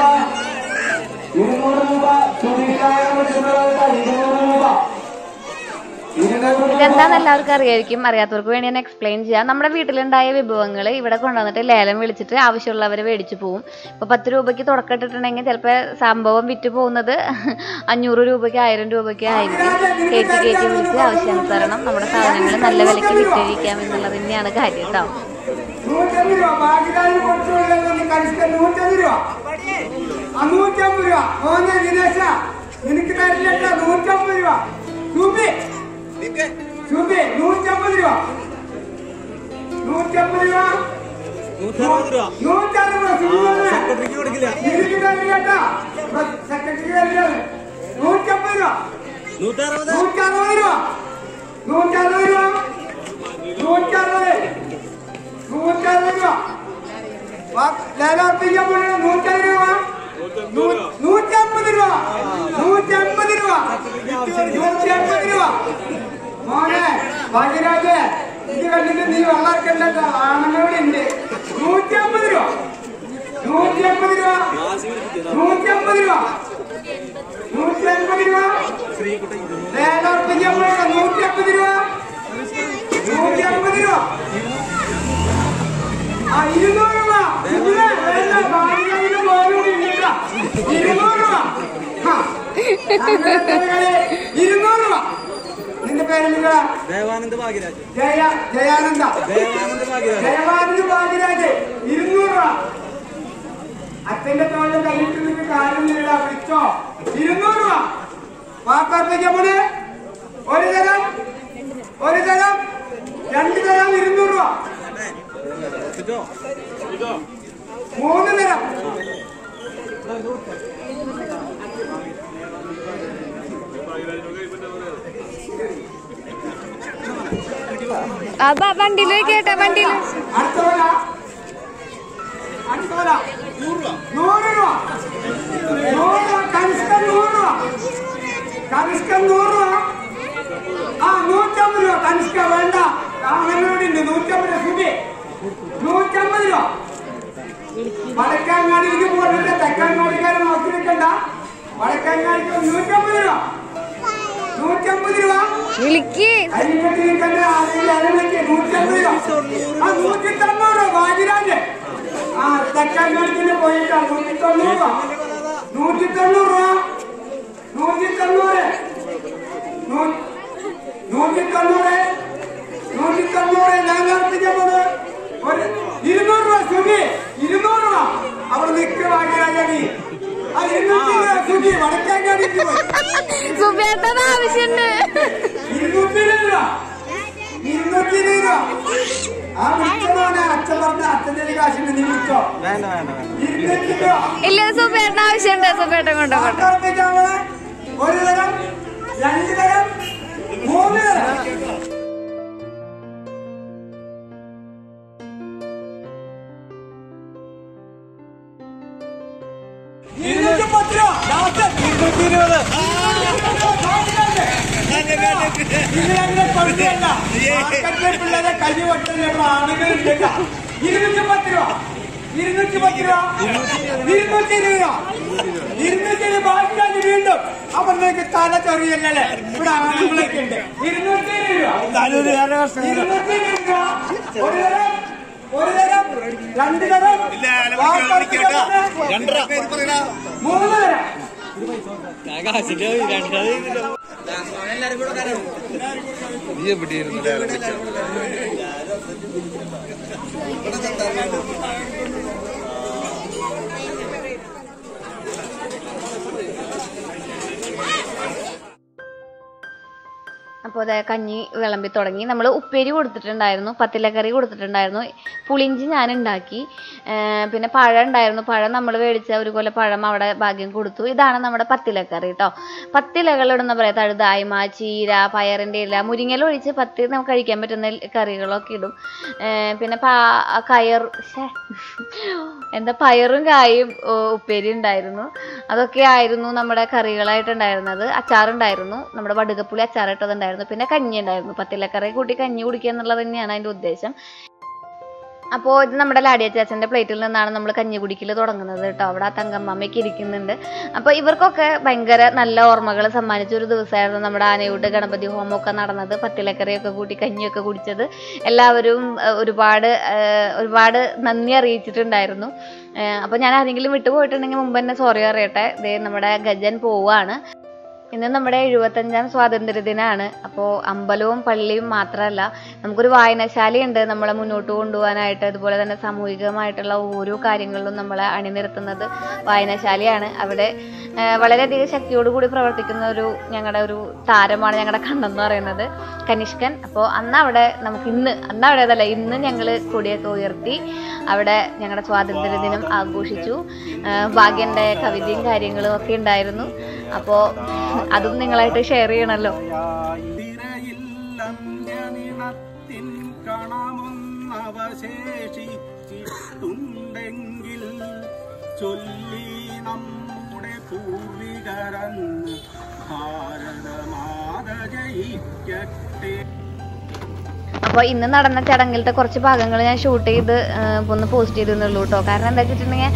ഇരുന്നൂറ് രൂപ സുരക്ഷായ വിളിക്കുന്നവർക്ക് ഇരുന്നൂറ് രൂപ ഇരുന്നൂറ് രൂപ ഇതെന്താന്ന് എല്ലാവർക്കും അറിയായിരിക്കും അറിയാത്തവർക്ക് വേണ്ടി ഞാൻ എക്സ്പ്ലെയിൻ ചെയ്യാം നമ്മുടെ വീട്ടിലുണ്ടായ വിഭവങ്ങൾ ഇവിടെ കൊണ്ടുവന്നിട്ട് ലേലം വിളിച്ചിട്ട് ആവശ്യമുള്ളവർ മേടിച്ചു പോകും ഇപ്പൊ പത്ത് രൂപയ്ക്ക് തുടക്കമിട്ടിട്ടുണ്ടെങ്കിൽ ചിലപ്പോൾ സംഭവം വിറ്റ് പോകുന്നത് അഞ്ഞൂറ് രൂപയ്ക്ക് ആയിരം രൂപയ്ക്ക് ആയിരിക്കും കയറ്റി കയറ്റി വിളിച്ച് ആവശ്യാനുസരണം നമ്മുടെ സാധനങ്ങൾ നല്ല വിലയ്ക്ക് വിറ്റഴിക്കാം എന്നുള്ളത് തന്നെയാണ് കാര്യം കേട്ടോ നൂറ്റമ്പത് രൂപ ബാക്കിക്കാരിൽ കുറച്ച് വെള്ളം കണിഷ്ക നൂറ്റമ്പത് രൂപ ആ നൂറ്റമ്പത് രൂപ മോനെ ദിനേശ നിനക്ക് തരില്ല നൂറ്റമ്പത് രൂപ സുബി സുബി നൂറ്റമ്പത് രൂപ നൂറ്റമ്പത് രൂപ നൂറ്ററുപത് രൂപ സെക്രട്ടറിക്ക് തരില്ല കേട്ടാ സെക്രട്ടറിക്ക് തരില്ല നൂറ്റമ്പത് രൂപ നൂറ്ററുപത് രൂപ നൂറ്ററുപത് രൂപ നൂറ്ററുപത് നൂറ്ററുപത് രൂപ ലേലാർപ്പിക്കാൻ പോണ നൂറ്ററുപത് രൂപ നൂ- നൂറ്റമ്പത് രൂപ നൂറ്റമ്പത് രൂപ നൂറ്റമ്പത് രൂപ മോനെ ഭാഗ്യരാജ് ഇത് കണ്ടിട്ട് നീ വളർക്കണ്ട ആണുങ്ങളോട് ഉണ്ട് നൂറ്റമ്പത് രൂപ നൂറ്റമ്പത് രൂപ നൂറ്റമ്പത് രൂപ നൂറ്റമ്പത് രൂപ ലേലാർപ്പിക്കാൻ പോണ നൂറ്റമ്പത് രൂപ നൂറ്റമ്പത് രൂപ ആ ഇരുന്നൂറ് രൂപ ഇവിടെ വേണ്ട ഭാഗ്യരാജിന് പോലും ഇല്ല ഇരുന്നൂറ് രൂപ ഹാ. അങ്ങനെ ഇരുന്നൂറ് രൂപ നിന്റെ പേരെന്താ ദേവാനന്ദ ഭാഗ്യരാജ് ജയ ജയാനന്ദ ദേവാനന്ദ ഭാഗ്യരാജ് ജയവാനന്ദ ഭാഗ്യരാജ് ഇരുന്നൂറ് രൂപ അച്ഛന്റെ തോളിൽ കൈയിട്ട് നിനക്ക് കാര്യം നേടാ വിളിച്ചോ ഇരുന്നൂറ് രൂപ വാക്കാർപ്പിക്കാൻ പോണേ ഒരു തരം ഒരു തരം രണ്ട് തരം ഇരുന്നൂറ് രൂപ എടുത്തിട്ടോ മൂന്ന് തരം വണ്ടിയിൽ കേട്ടെ വണ്ടിയിൽ അടുത്ത പോലെ അടുത്ത പോലെ നൂറ് രൂപ നൂറ് രൂപ കനിഷ്കൻ നൂറ് രൂപ കനിഷ്കൻ നൂറ് രൂപ ആ നൂറ്റമ്പത് രൂപ കനിഷ്ക വേണ്ട അങ്ങനോട് ഉണ്ട് നൂറ്റമ്പത് രൂപ സുബി നൂറ്റമ്പത് രൂപ വടക്കാങ്ങാടിക്ക് പോയിട്ട് തെക്കാങ്ങാടിക്കാരെ നോക്കി നിൽക്കണ്ട വടക്കാങ്ങാടിക്ക് നൂറ്റമ്പത് രൂപ നൂറ്റമ്പത് രൂപ വിളിക്ക് അരിക്കട്ടി നിൽക്കണ്ട ആരെങ്കിലും അരവിളിക്ക് നൂറ്റമ്പത് രൂപ ആ നൂറ്റി തൊണ്ണൂറ് രൂപ ബാജിരാജ് ആ തെക്കാങ്ങാടിക്ക് പോയിട്ടാ നൂറ്റി തൊണ്ണൂറ് രൂപ നൂറ്റി തൊണ്ണൂറ് രൂപ നൂറ്റി തൊണ്ണൂറ് നൂ- നൂറ്റി തൊണ്ണൂറ് നൂറ്റി തൊണ്ണൂറ് ഞാൻ അർപ്പിച്ചപ്പോൾ ഒരു ഇരുന്നൂറ് രൂപ സുഖി ഇരുന്നൂറ് രൂപ അവിടെ നിൽക്കുക ഭാഗ്യരാജാനി ആ ഇരുന്നൂറ്റി ഇരുപത് സുഖി വടക്കാങ്ങാടിക്ക് പോയി സുബേട്ടത് ആവശ്യമുണ്ട് ഇരുന്നൂറ്റി ഇരുപത് രൂപ ഇരുന്നൂറ്റി ഇരുപത് രൂപ ആ വിളിച്ചതാണ് അച്ഛൻ പറഞ്ഞ അച്ഛൻ്റെ കാശിന് നീ വിളിച്ചോ വേണ്ട വേണ്ട വേണ്ട ഇരുന്നൂറ്റി രൂപ ഇല്ല സുബേട്ടൻ ആവശ്യമുണ്ട് സുബേട്ടൻ കൊണ്ടോട്ടെ ആർപ്പിച്ചാണ് ഒരു തരം രണ്ട് തരം മൂന്ന് തരം ഇരുന്നൂറ്റി പത്ത് രൂപ ലാസ്റ്റ് ഇരുന്നൂറ്റി ഇരുപത് ഇതിലങ്ങനെ കൊണ്ടുവരണ്ട. മാർക്കറ്റിലെ പിള്ളേരെ കൈ വെട്ടുന്ന ഇവിടെ ആണുങ്ങളുണ്ട് കേട്ടോ. ഇരുന്നൂറ്റി പത്ത് രൂപ ഇരുന്നൂറ്റി പത്ത് രൂപ ഇരുന്നൂറ്റി ഇരുപത് രൂപ ഇരുന്നൂറ്റി ഇരുപത് ബാക്കിയാണ് വീണ്ടും അപ്പൊ നിങ്ങൾക്ക് തല ചെറിയല്ലേ ഇവിടെ ആണുങ്ങളൊക്കെ ഉണ്ട് ഇരുന്നൂറ്റി ഇരുപത് രൂപ ഇരുന്നൂറ്റി ഇരുപത് രൂപ ഒരു തരം ഒരു തരം രണ്ട് തരം മൂന്ന് തരം നീ എവിടെയായിരുന്നു അപ്പോൾ അതെ കഞ്ഞി വിളമ്പി തുടങ്ങി നമ്മൾ ഉപ്പേരി കൊടുത്തിട്ടുണ്ടായിരുന്നു പത്തിലക്കറി കൊടുത്തിട്ടുണ്ടായിരുന്നു പുളിഞ്ചി ഞാൻ ഉണ്ടാക്കി ഏർ പിന്നെ പഴം ഉണ്ടായിരുന്നു പഴം നമ്മൾ മേടിച്ച ഒരു കൊല പഴം അവിടെ ഭാഗ്യം കൊടുത്തു ഇതാണ് നമ്മുടെ പത്തിലക്കറി കേട്ടോ പത്തിലകളിടുന്ന പറയാം തഴുതായ്മ ചീര പയറിൻ്റെ ഇല മുരിങ്ങല ഒഴിച്ച് പത്തി നമുക്ക് കഴിക്കാൻ പറ്റുന്ന കറികളൊക്കെ ഇടും ഏർ പിന്നെ പാ കയർ ശ്ശേ. എന്താ പയറും കായും ഓ, ഉപ്പേരി ഉണ്ടായിരുന്നു അതൊക്കെ ആയിരുന്നു നമ്മുടെ കറികളായിട്ടുണ്ടായിരുന്നത് അച്ചാറുണ്ടായിരുന്നു നമ്മുടെ വടുകപ്പുളി അച്ചാറിട്ടതുണ്ടായിരുന്നു പിന്നെ കഞ്ഞി ഉണ്ടായിരുന്നു പത്തിലക്കറി കൂട്ടി കഞ്ഞി കുടിക്കുക എന്നുള്ളത് തന്നെയാണ് അതിൻ്റെ ഉദ്ദേശം അപ്പോൾ ഇത് നമ്മുടെ ലാഡിയ ചേച്ചൻ്റെ പ്ലേറ്റിൽ നിന്നാണ് നമ്മൾ കഞ്ഞി കുടിക്കൽ തുടങ്ങുന്നത് കേട്ടോ അവിടെ ആ തങ്കമ്മയ്ക്ക് ഇരിക്കുന്നുണ്ട് അപ്പോൾ ഇവർക്കൊക്കെ ഭയങ്കര നല്ല ഓർമ്മകൾ സമ്മാനിച്ച ഒരു ദിവസമായിരുന്നു നമ്മുടെ ആനയൂട്ട് ഗണപതി ഹോമമൊക്കെ നടന്നത് പത്തിലക്കറിയൊക്കെ കൂട്ടി കഞ്ഞിയൊക്കെ കുടിച്ചത് എല്ലാവരും ഏഹ്, ഒരുപാട് ഏഹ്, ഒരുപാട് നന്ദി അറിയിച്ചിട്ടുണ്ടായിരുന്നു അപ്പോൾ ഞാൻ ആരെങ്കിലും വിട്ടുപോയിട്ടുണ്ടെങ്കിൽ മുമ്പ് തന്നെ സോറി അറിയട്ടെ ദേ നമ്മുടെ ഗജൻ പോവാണ് ഇന്ന് നമ്മുടെ എഴുപത്തഞ്ചാം സ്വാതന്ത്ര്യ ദിനമാണ് അപ്പോൾ അമ്പലവും പള്ളിയും മാത്രമല്ല നമുക്കൊരു വായനശാലയുണ്ട് നമ്മളെ മുന്നോട്ട് കൊണ്ടുപോകാനായിട്ട് അതുപോലെ തന്നെ സാമൂഹികമായിട്ടുള്ള ഓരോ കാര്യങ്ങളിലും നമ്മളെ അണിനിരത്തുന്നത് വായനശാലയാണ് അവിടെ ആ, വളരെയധികം ശക്തിയോടുകൂടി പ്രവർത്തിക്കുന്ന ഒരു ഞങ്ങളുടെ ഒരു താരമാണ് ഞങ്ങളുടെ കണ്ണെന്ന് പറയുന്നത് കനിഷ്കൻ അപ്പോൾ അന്ന് അവിടെ നമുക്ക് ഇന്ന് അന്ന് അവിടെ അതല്ല ഇന്ന് ഞങ്ങൾ കൊടിയൊക്കെ ഉയർത്തി അവിടെ ഞങ്ങളുടെ സ്വാതന്ത്ര്യ ദിനം ആഘോഷിച്ചു ആ, ഭാഗ്യൻ്റെ കവിതയും കാര്യങ്ങളും ഒക്കെ ഉണ്ടായിരുന്നു അപ്പോൾ അതും നിങ്ങളായിട്ട് ഷെയർ ചെയ്യണമല്ലോ തിരയില്ലന്ത്യനിണത്തിൻ കണമൊന്നവശേഷിച്ചിട്ടുണ്ടെങ്കിൽ ചൊല്ലി നമ്മുടെ പൂർവികരന്ന് ഭാരതമാത ജയിക്കട്ടെ അപ്പോൾ ഇന്ന് നടന്ന ചടങ്ങിലത്തെ കുറച്ച് ഭാഗങ്ങൾ ഞാൻ ഷൂട്ട് ചെയ്ത് ആ, ഒന്ന് പോസ്റ്റ് ചെയ്തിരുന്നുള്ളൂ കേട്ടോ കാരണം എന്താ വെച്ചിട്ടുണ്ടെങ്കിൽ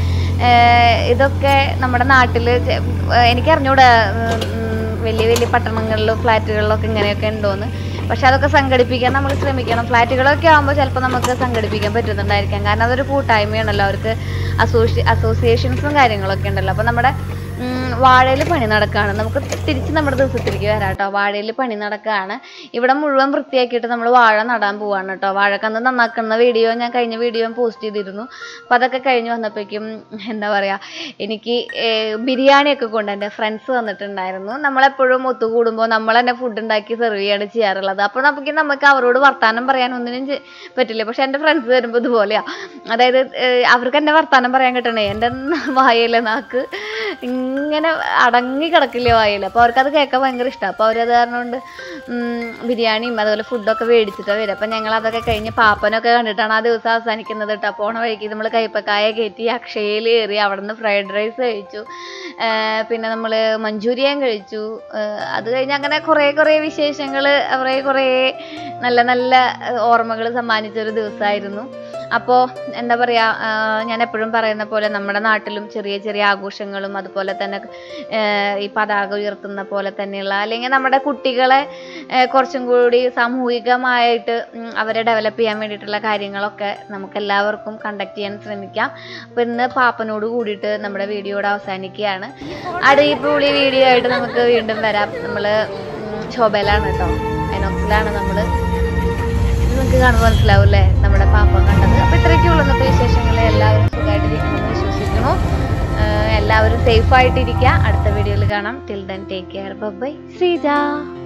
ഇതൊക്കെ നമ്മുടെ നാട്ടിൽ എനിക്ക് അറിഞ്ഞൂടാ ഉം, വലിയ വലിയ പട്ടണങ്ങളിലും ഫ്ലാറ്റുകളിലൊക്കെ ഇങ്ങനെയൊക്കെ ഉണ്ടോയെന്ന് പക്ഷെ അതൊക്കെ സംഘടിപ്പിക്കാൻ നമ്മൾ ശ്രമിക്കണം ഫ്ലാറ്റുകളൊക്കെ ആകുമ്പോൾ ചിലപ്പോൾ നമുക്ക് സംഘടിപ്പിക്കാൻ പറ്റുന്നുണ്ടായിരിക്കാം കാരണം അതൊരു കൂട്ടായ്മയാണല്ലോ അവർക്ക് അസോസി അസോസിയേഷൻസും കാര്യങ്ങളൊക്കെ ഉണ്ടല്ലോ അപ്പോൾ നമ്മുടെ വാഴയിൽ പണി നടക്കുകയാണ് നമുക്ക് തിരിച്ച് നമ്മുടെ ദിവസത്തിലേക്ക് വരാം കേട്ടോ വാഴയിൽ പണി നടക്കുകയാണ് ഇവിടെ മുഴുവൻ വൃത്തിയാക്കിയിട്ട് നമ്മൾ വാഴ നടാൻ പോവാണ് കേട്ടോ വാഴക്കന്ന് നന്നാക്കുന്ന വീഡിയോ ഞാൻ കഴിഞ്ഞ വീഡിയോ പോസ്റ്റ് ചെയ്തിരുന്നു അപ്പോൾ അതൊക്കെ കഴിഞ്ഞ് വന്നപ്പോഴേക്കും എന്താ പറയുക എനിക്ക് ഏഹ്, ബിരിയാണിയൊക്കെ കൊണ്ട് എൻ്റെ ഫ്രണ്ട്സ് വന്നിട്ടുണ്ടായിരുന്നു നമ്മളെപ്പോഴും ഒത്തുകൂടുമ്പോൾ നമ്മൾ തന്നെ ഫുഡ് ഉണ്ടാക്കി സെർവ് ചെയ്യാണ് ചെയ്യാറുള്ളത് അപ്പോൾ നമുക്ക് നമുക്ക് അവരോട് വർത്താനം പറയാൻ ഒന്നിനും ചെ- പറ്റില്ല പക്ഷെ എൻ്റെ ഫ്രണ്ട്സ് വരുമ്പോൾ ഇതുപോലെയാ അതായത് ഏഹ്, അവർക്ക് എൻ്റെ വർത്താനം പറയാൻ കിട്ടണേ എൻ്റെ വായയിലെ നാക്ക് ഇങ്ങനെ അടങ്ങി കിടക്കില്ലേ വായയിൽ അപ്പോൾ അവർക്കത് കേൾക്കാൻ ഭയങ്കര ഇഷ്ടമാണ് അപ്പോൾ അവരത് കാരണം കൊണ്ട് ഉം, ബിരിയാണിയും അതുപോലെ ഫുഡൊക്കെ മേടിച്ചിട്ടാണ് വരിക അപ്പം ഞങ്ങൾ അതൊക്കെ കഴിഞ്ഞ് പാപ്പനൊക്കെ കണ്ടിട്ടാണ് ആ ദിവസം അവസാനിക്കുന്നത് കേട്ടോ പോണ വഴിക്ക് നമ്മൾ കയ്പക്കായ കയറ്റി അക്ഷയയിൽ കയറി അവിടെ നിന്ന് ഫ്രൈഡ് റൈസ് കഴിച്ചു ആ, പിന്നെ നമ്മൾ മഞ്ചൂരിയൻ കഴിച്ചു ആ, അത് കഴിഞ്ഞ് അങ്ങനെ കുറേ കുറേ വിശേഷങ്ങൾ കുറേ കുറേ നല്ല നല്ല ഓർമ്മകൾ സമ്മാനിച്ച ഒരു ദിവസമായിരുന്നു അപ്പോൾ എന്താ പറയുക ഞാൻ എപ്പോഴും പറയുന്ന പോലെ നമ്മുടെ നാട്ടിലും ചെറിയ ചെറിയ ആഘോഷങ്ങളും അതുപോലെ തന്നെ ആ, ഈ പതാക ഉയർത്തുന്ന പോലെ തന്നെയുള്ള അല്ലെങ്കിൽ നമ്മുടെ കുട്ടികളെ ആ, കുറച്ചും കൂടി സാമൂഹികമായിട്ട് ഉം, അവരെ ഡെവലപ്പ് ചെയ്യാൻ വേണ്ടിയിട്ടുള്ള കാര്യങ്ങളൊക്കെ നമുക്ക് എല്ലാവർക്കും കണ്ടക്ട് ചെയ്യാൻ ശ്രമിക്കാം അപ്പോൾ ഇന്ന് പാപ്പനോട് കൂടിയിട്ട് നമ്മുടെ വീഡിയോയുടെ അവസാനിക്കുകയാണ് അടിപൊളി വീഡിയോ ആയിട്ട് നമുക്ക് വീണ്ടും വരാം നമ്മൾ ശോഭയിലാണ് കേട്ടോ ഐനോക്സിലാണ് നമ്മൾ നിങ്ങൾക്ക് കാണുമ്പോൾ മനസ്സിലാവും അല്ലേ നമ്മുടെ പാപ്പ കണ്ടത് അപ്പോൾ ഇത്രയൊക്കെ ഉള്ളൂ ഇന്നത്തെ വിശേഷങ്ങൾ എല്ലാവരും സുഖമായിട്ടിരിക്കണമെന്ന് വിശ്വസിക്കുന്നു ആഹ് എല്ലാവരും സേഫ് ആയിട്ടിരിക്കുക അടുത്ത വീഡിയോയിൽ കാണാം till then take care bye Sreeja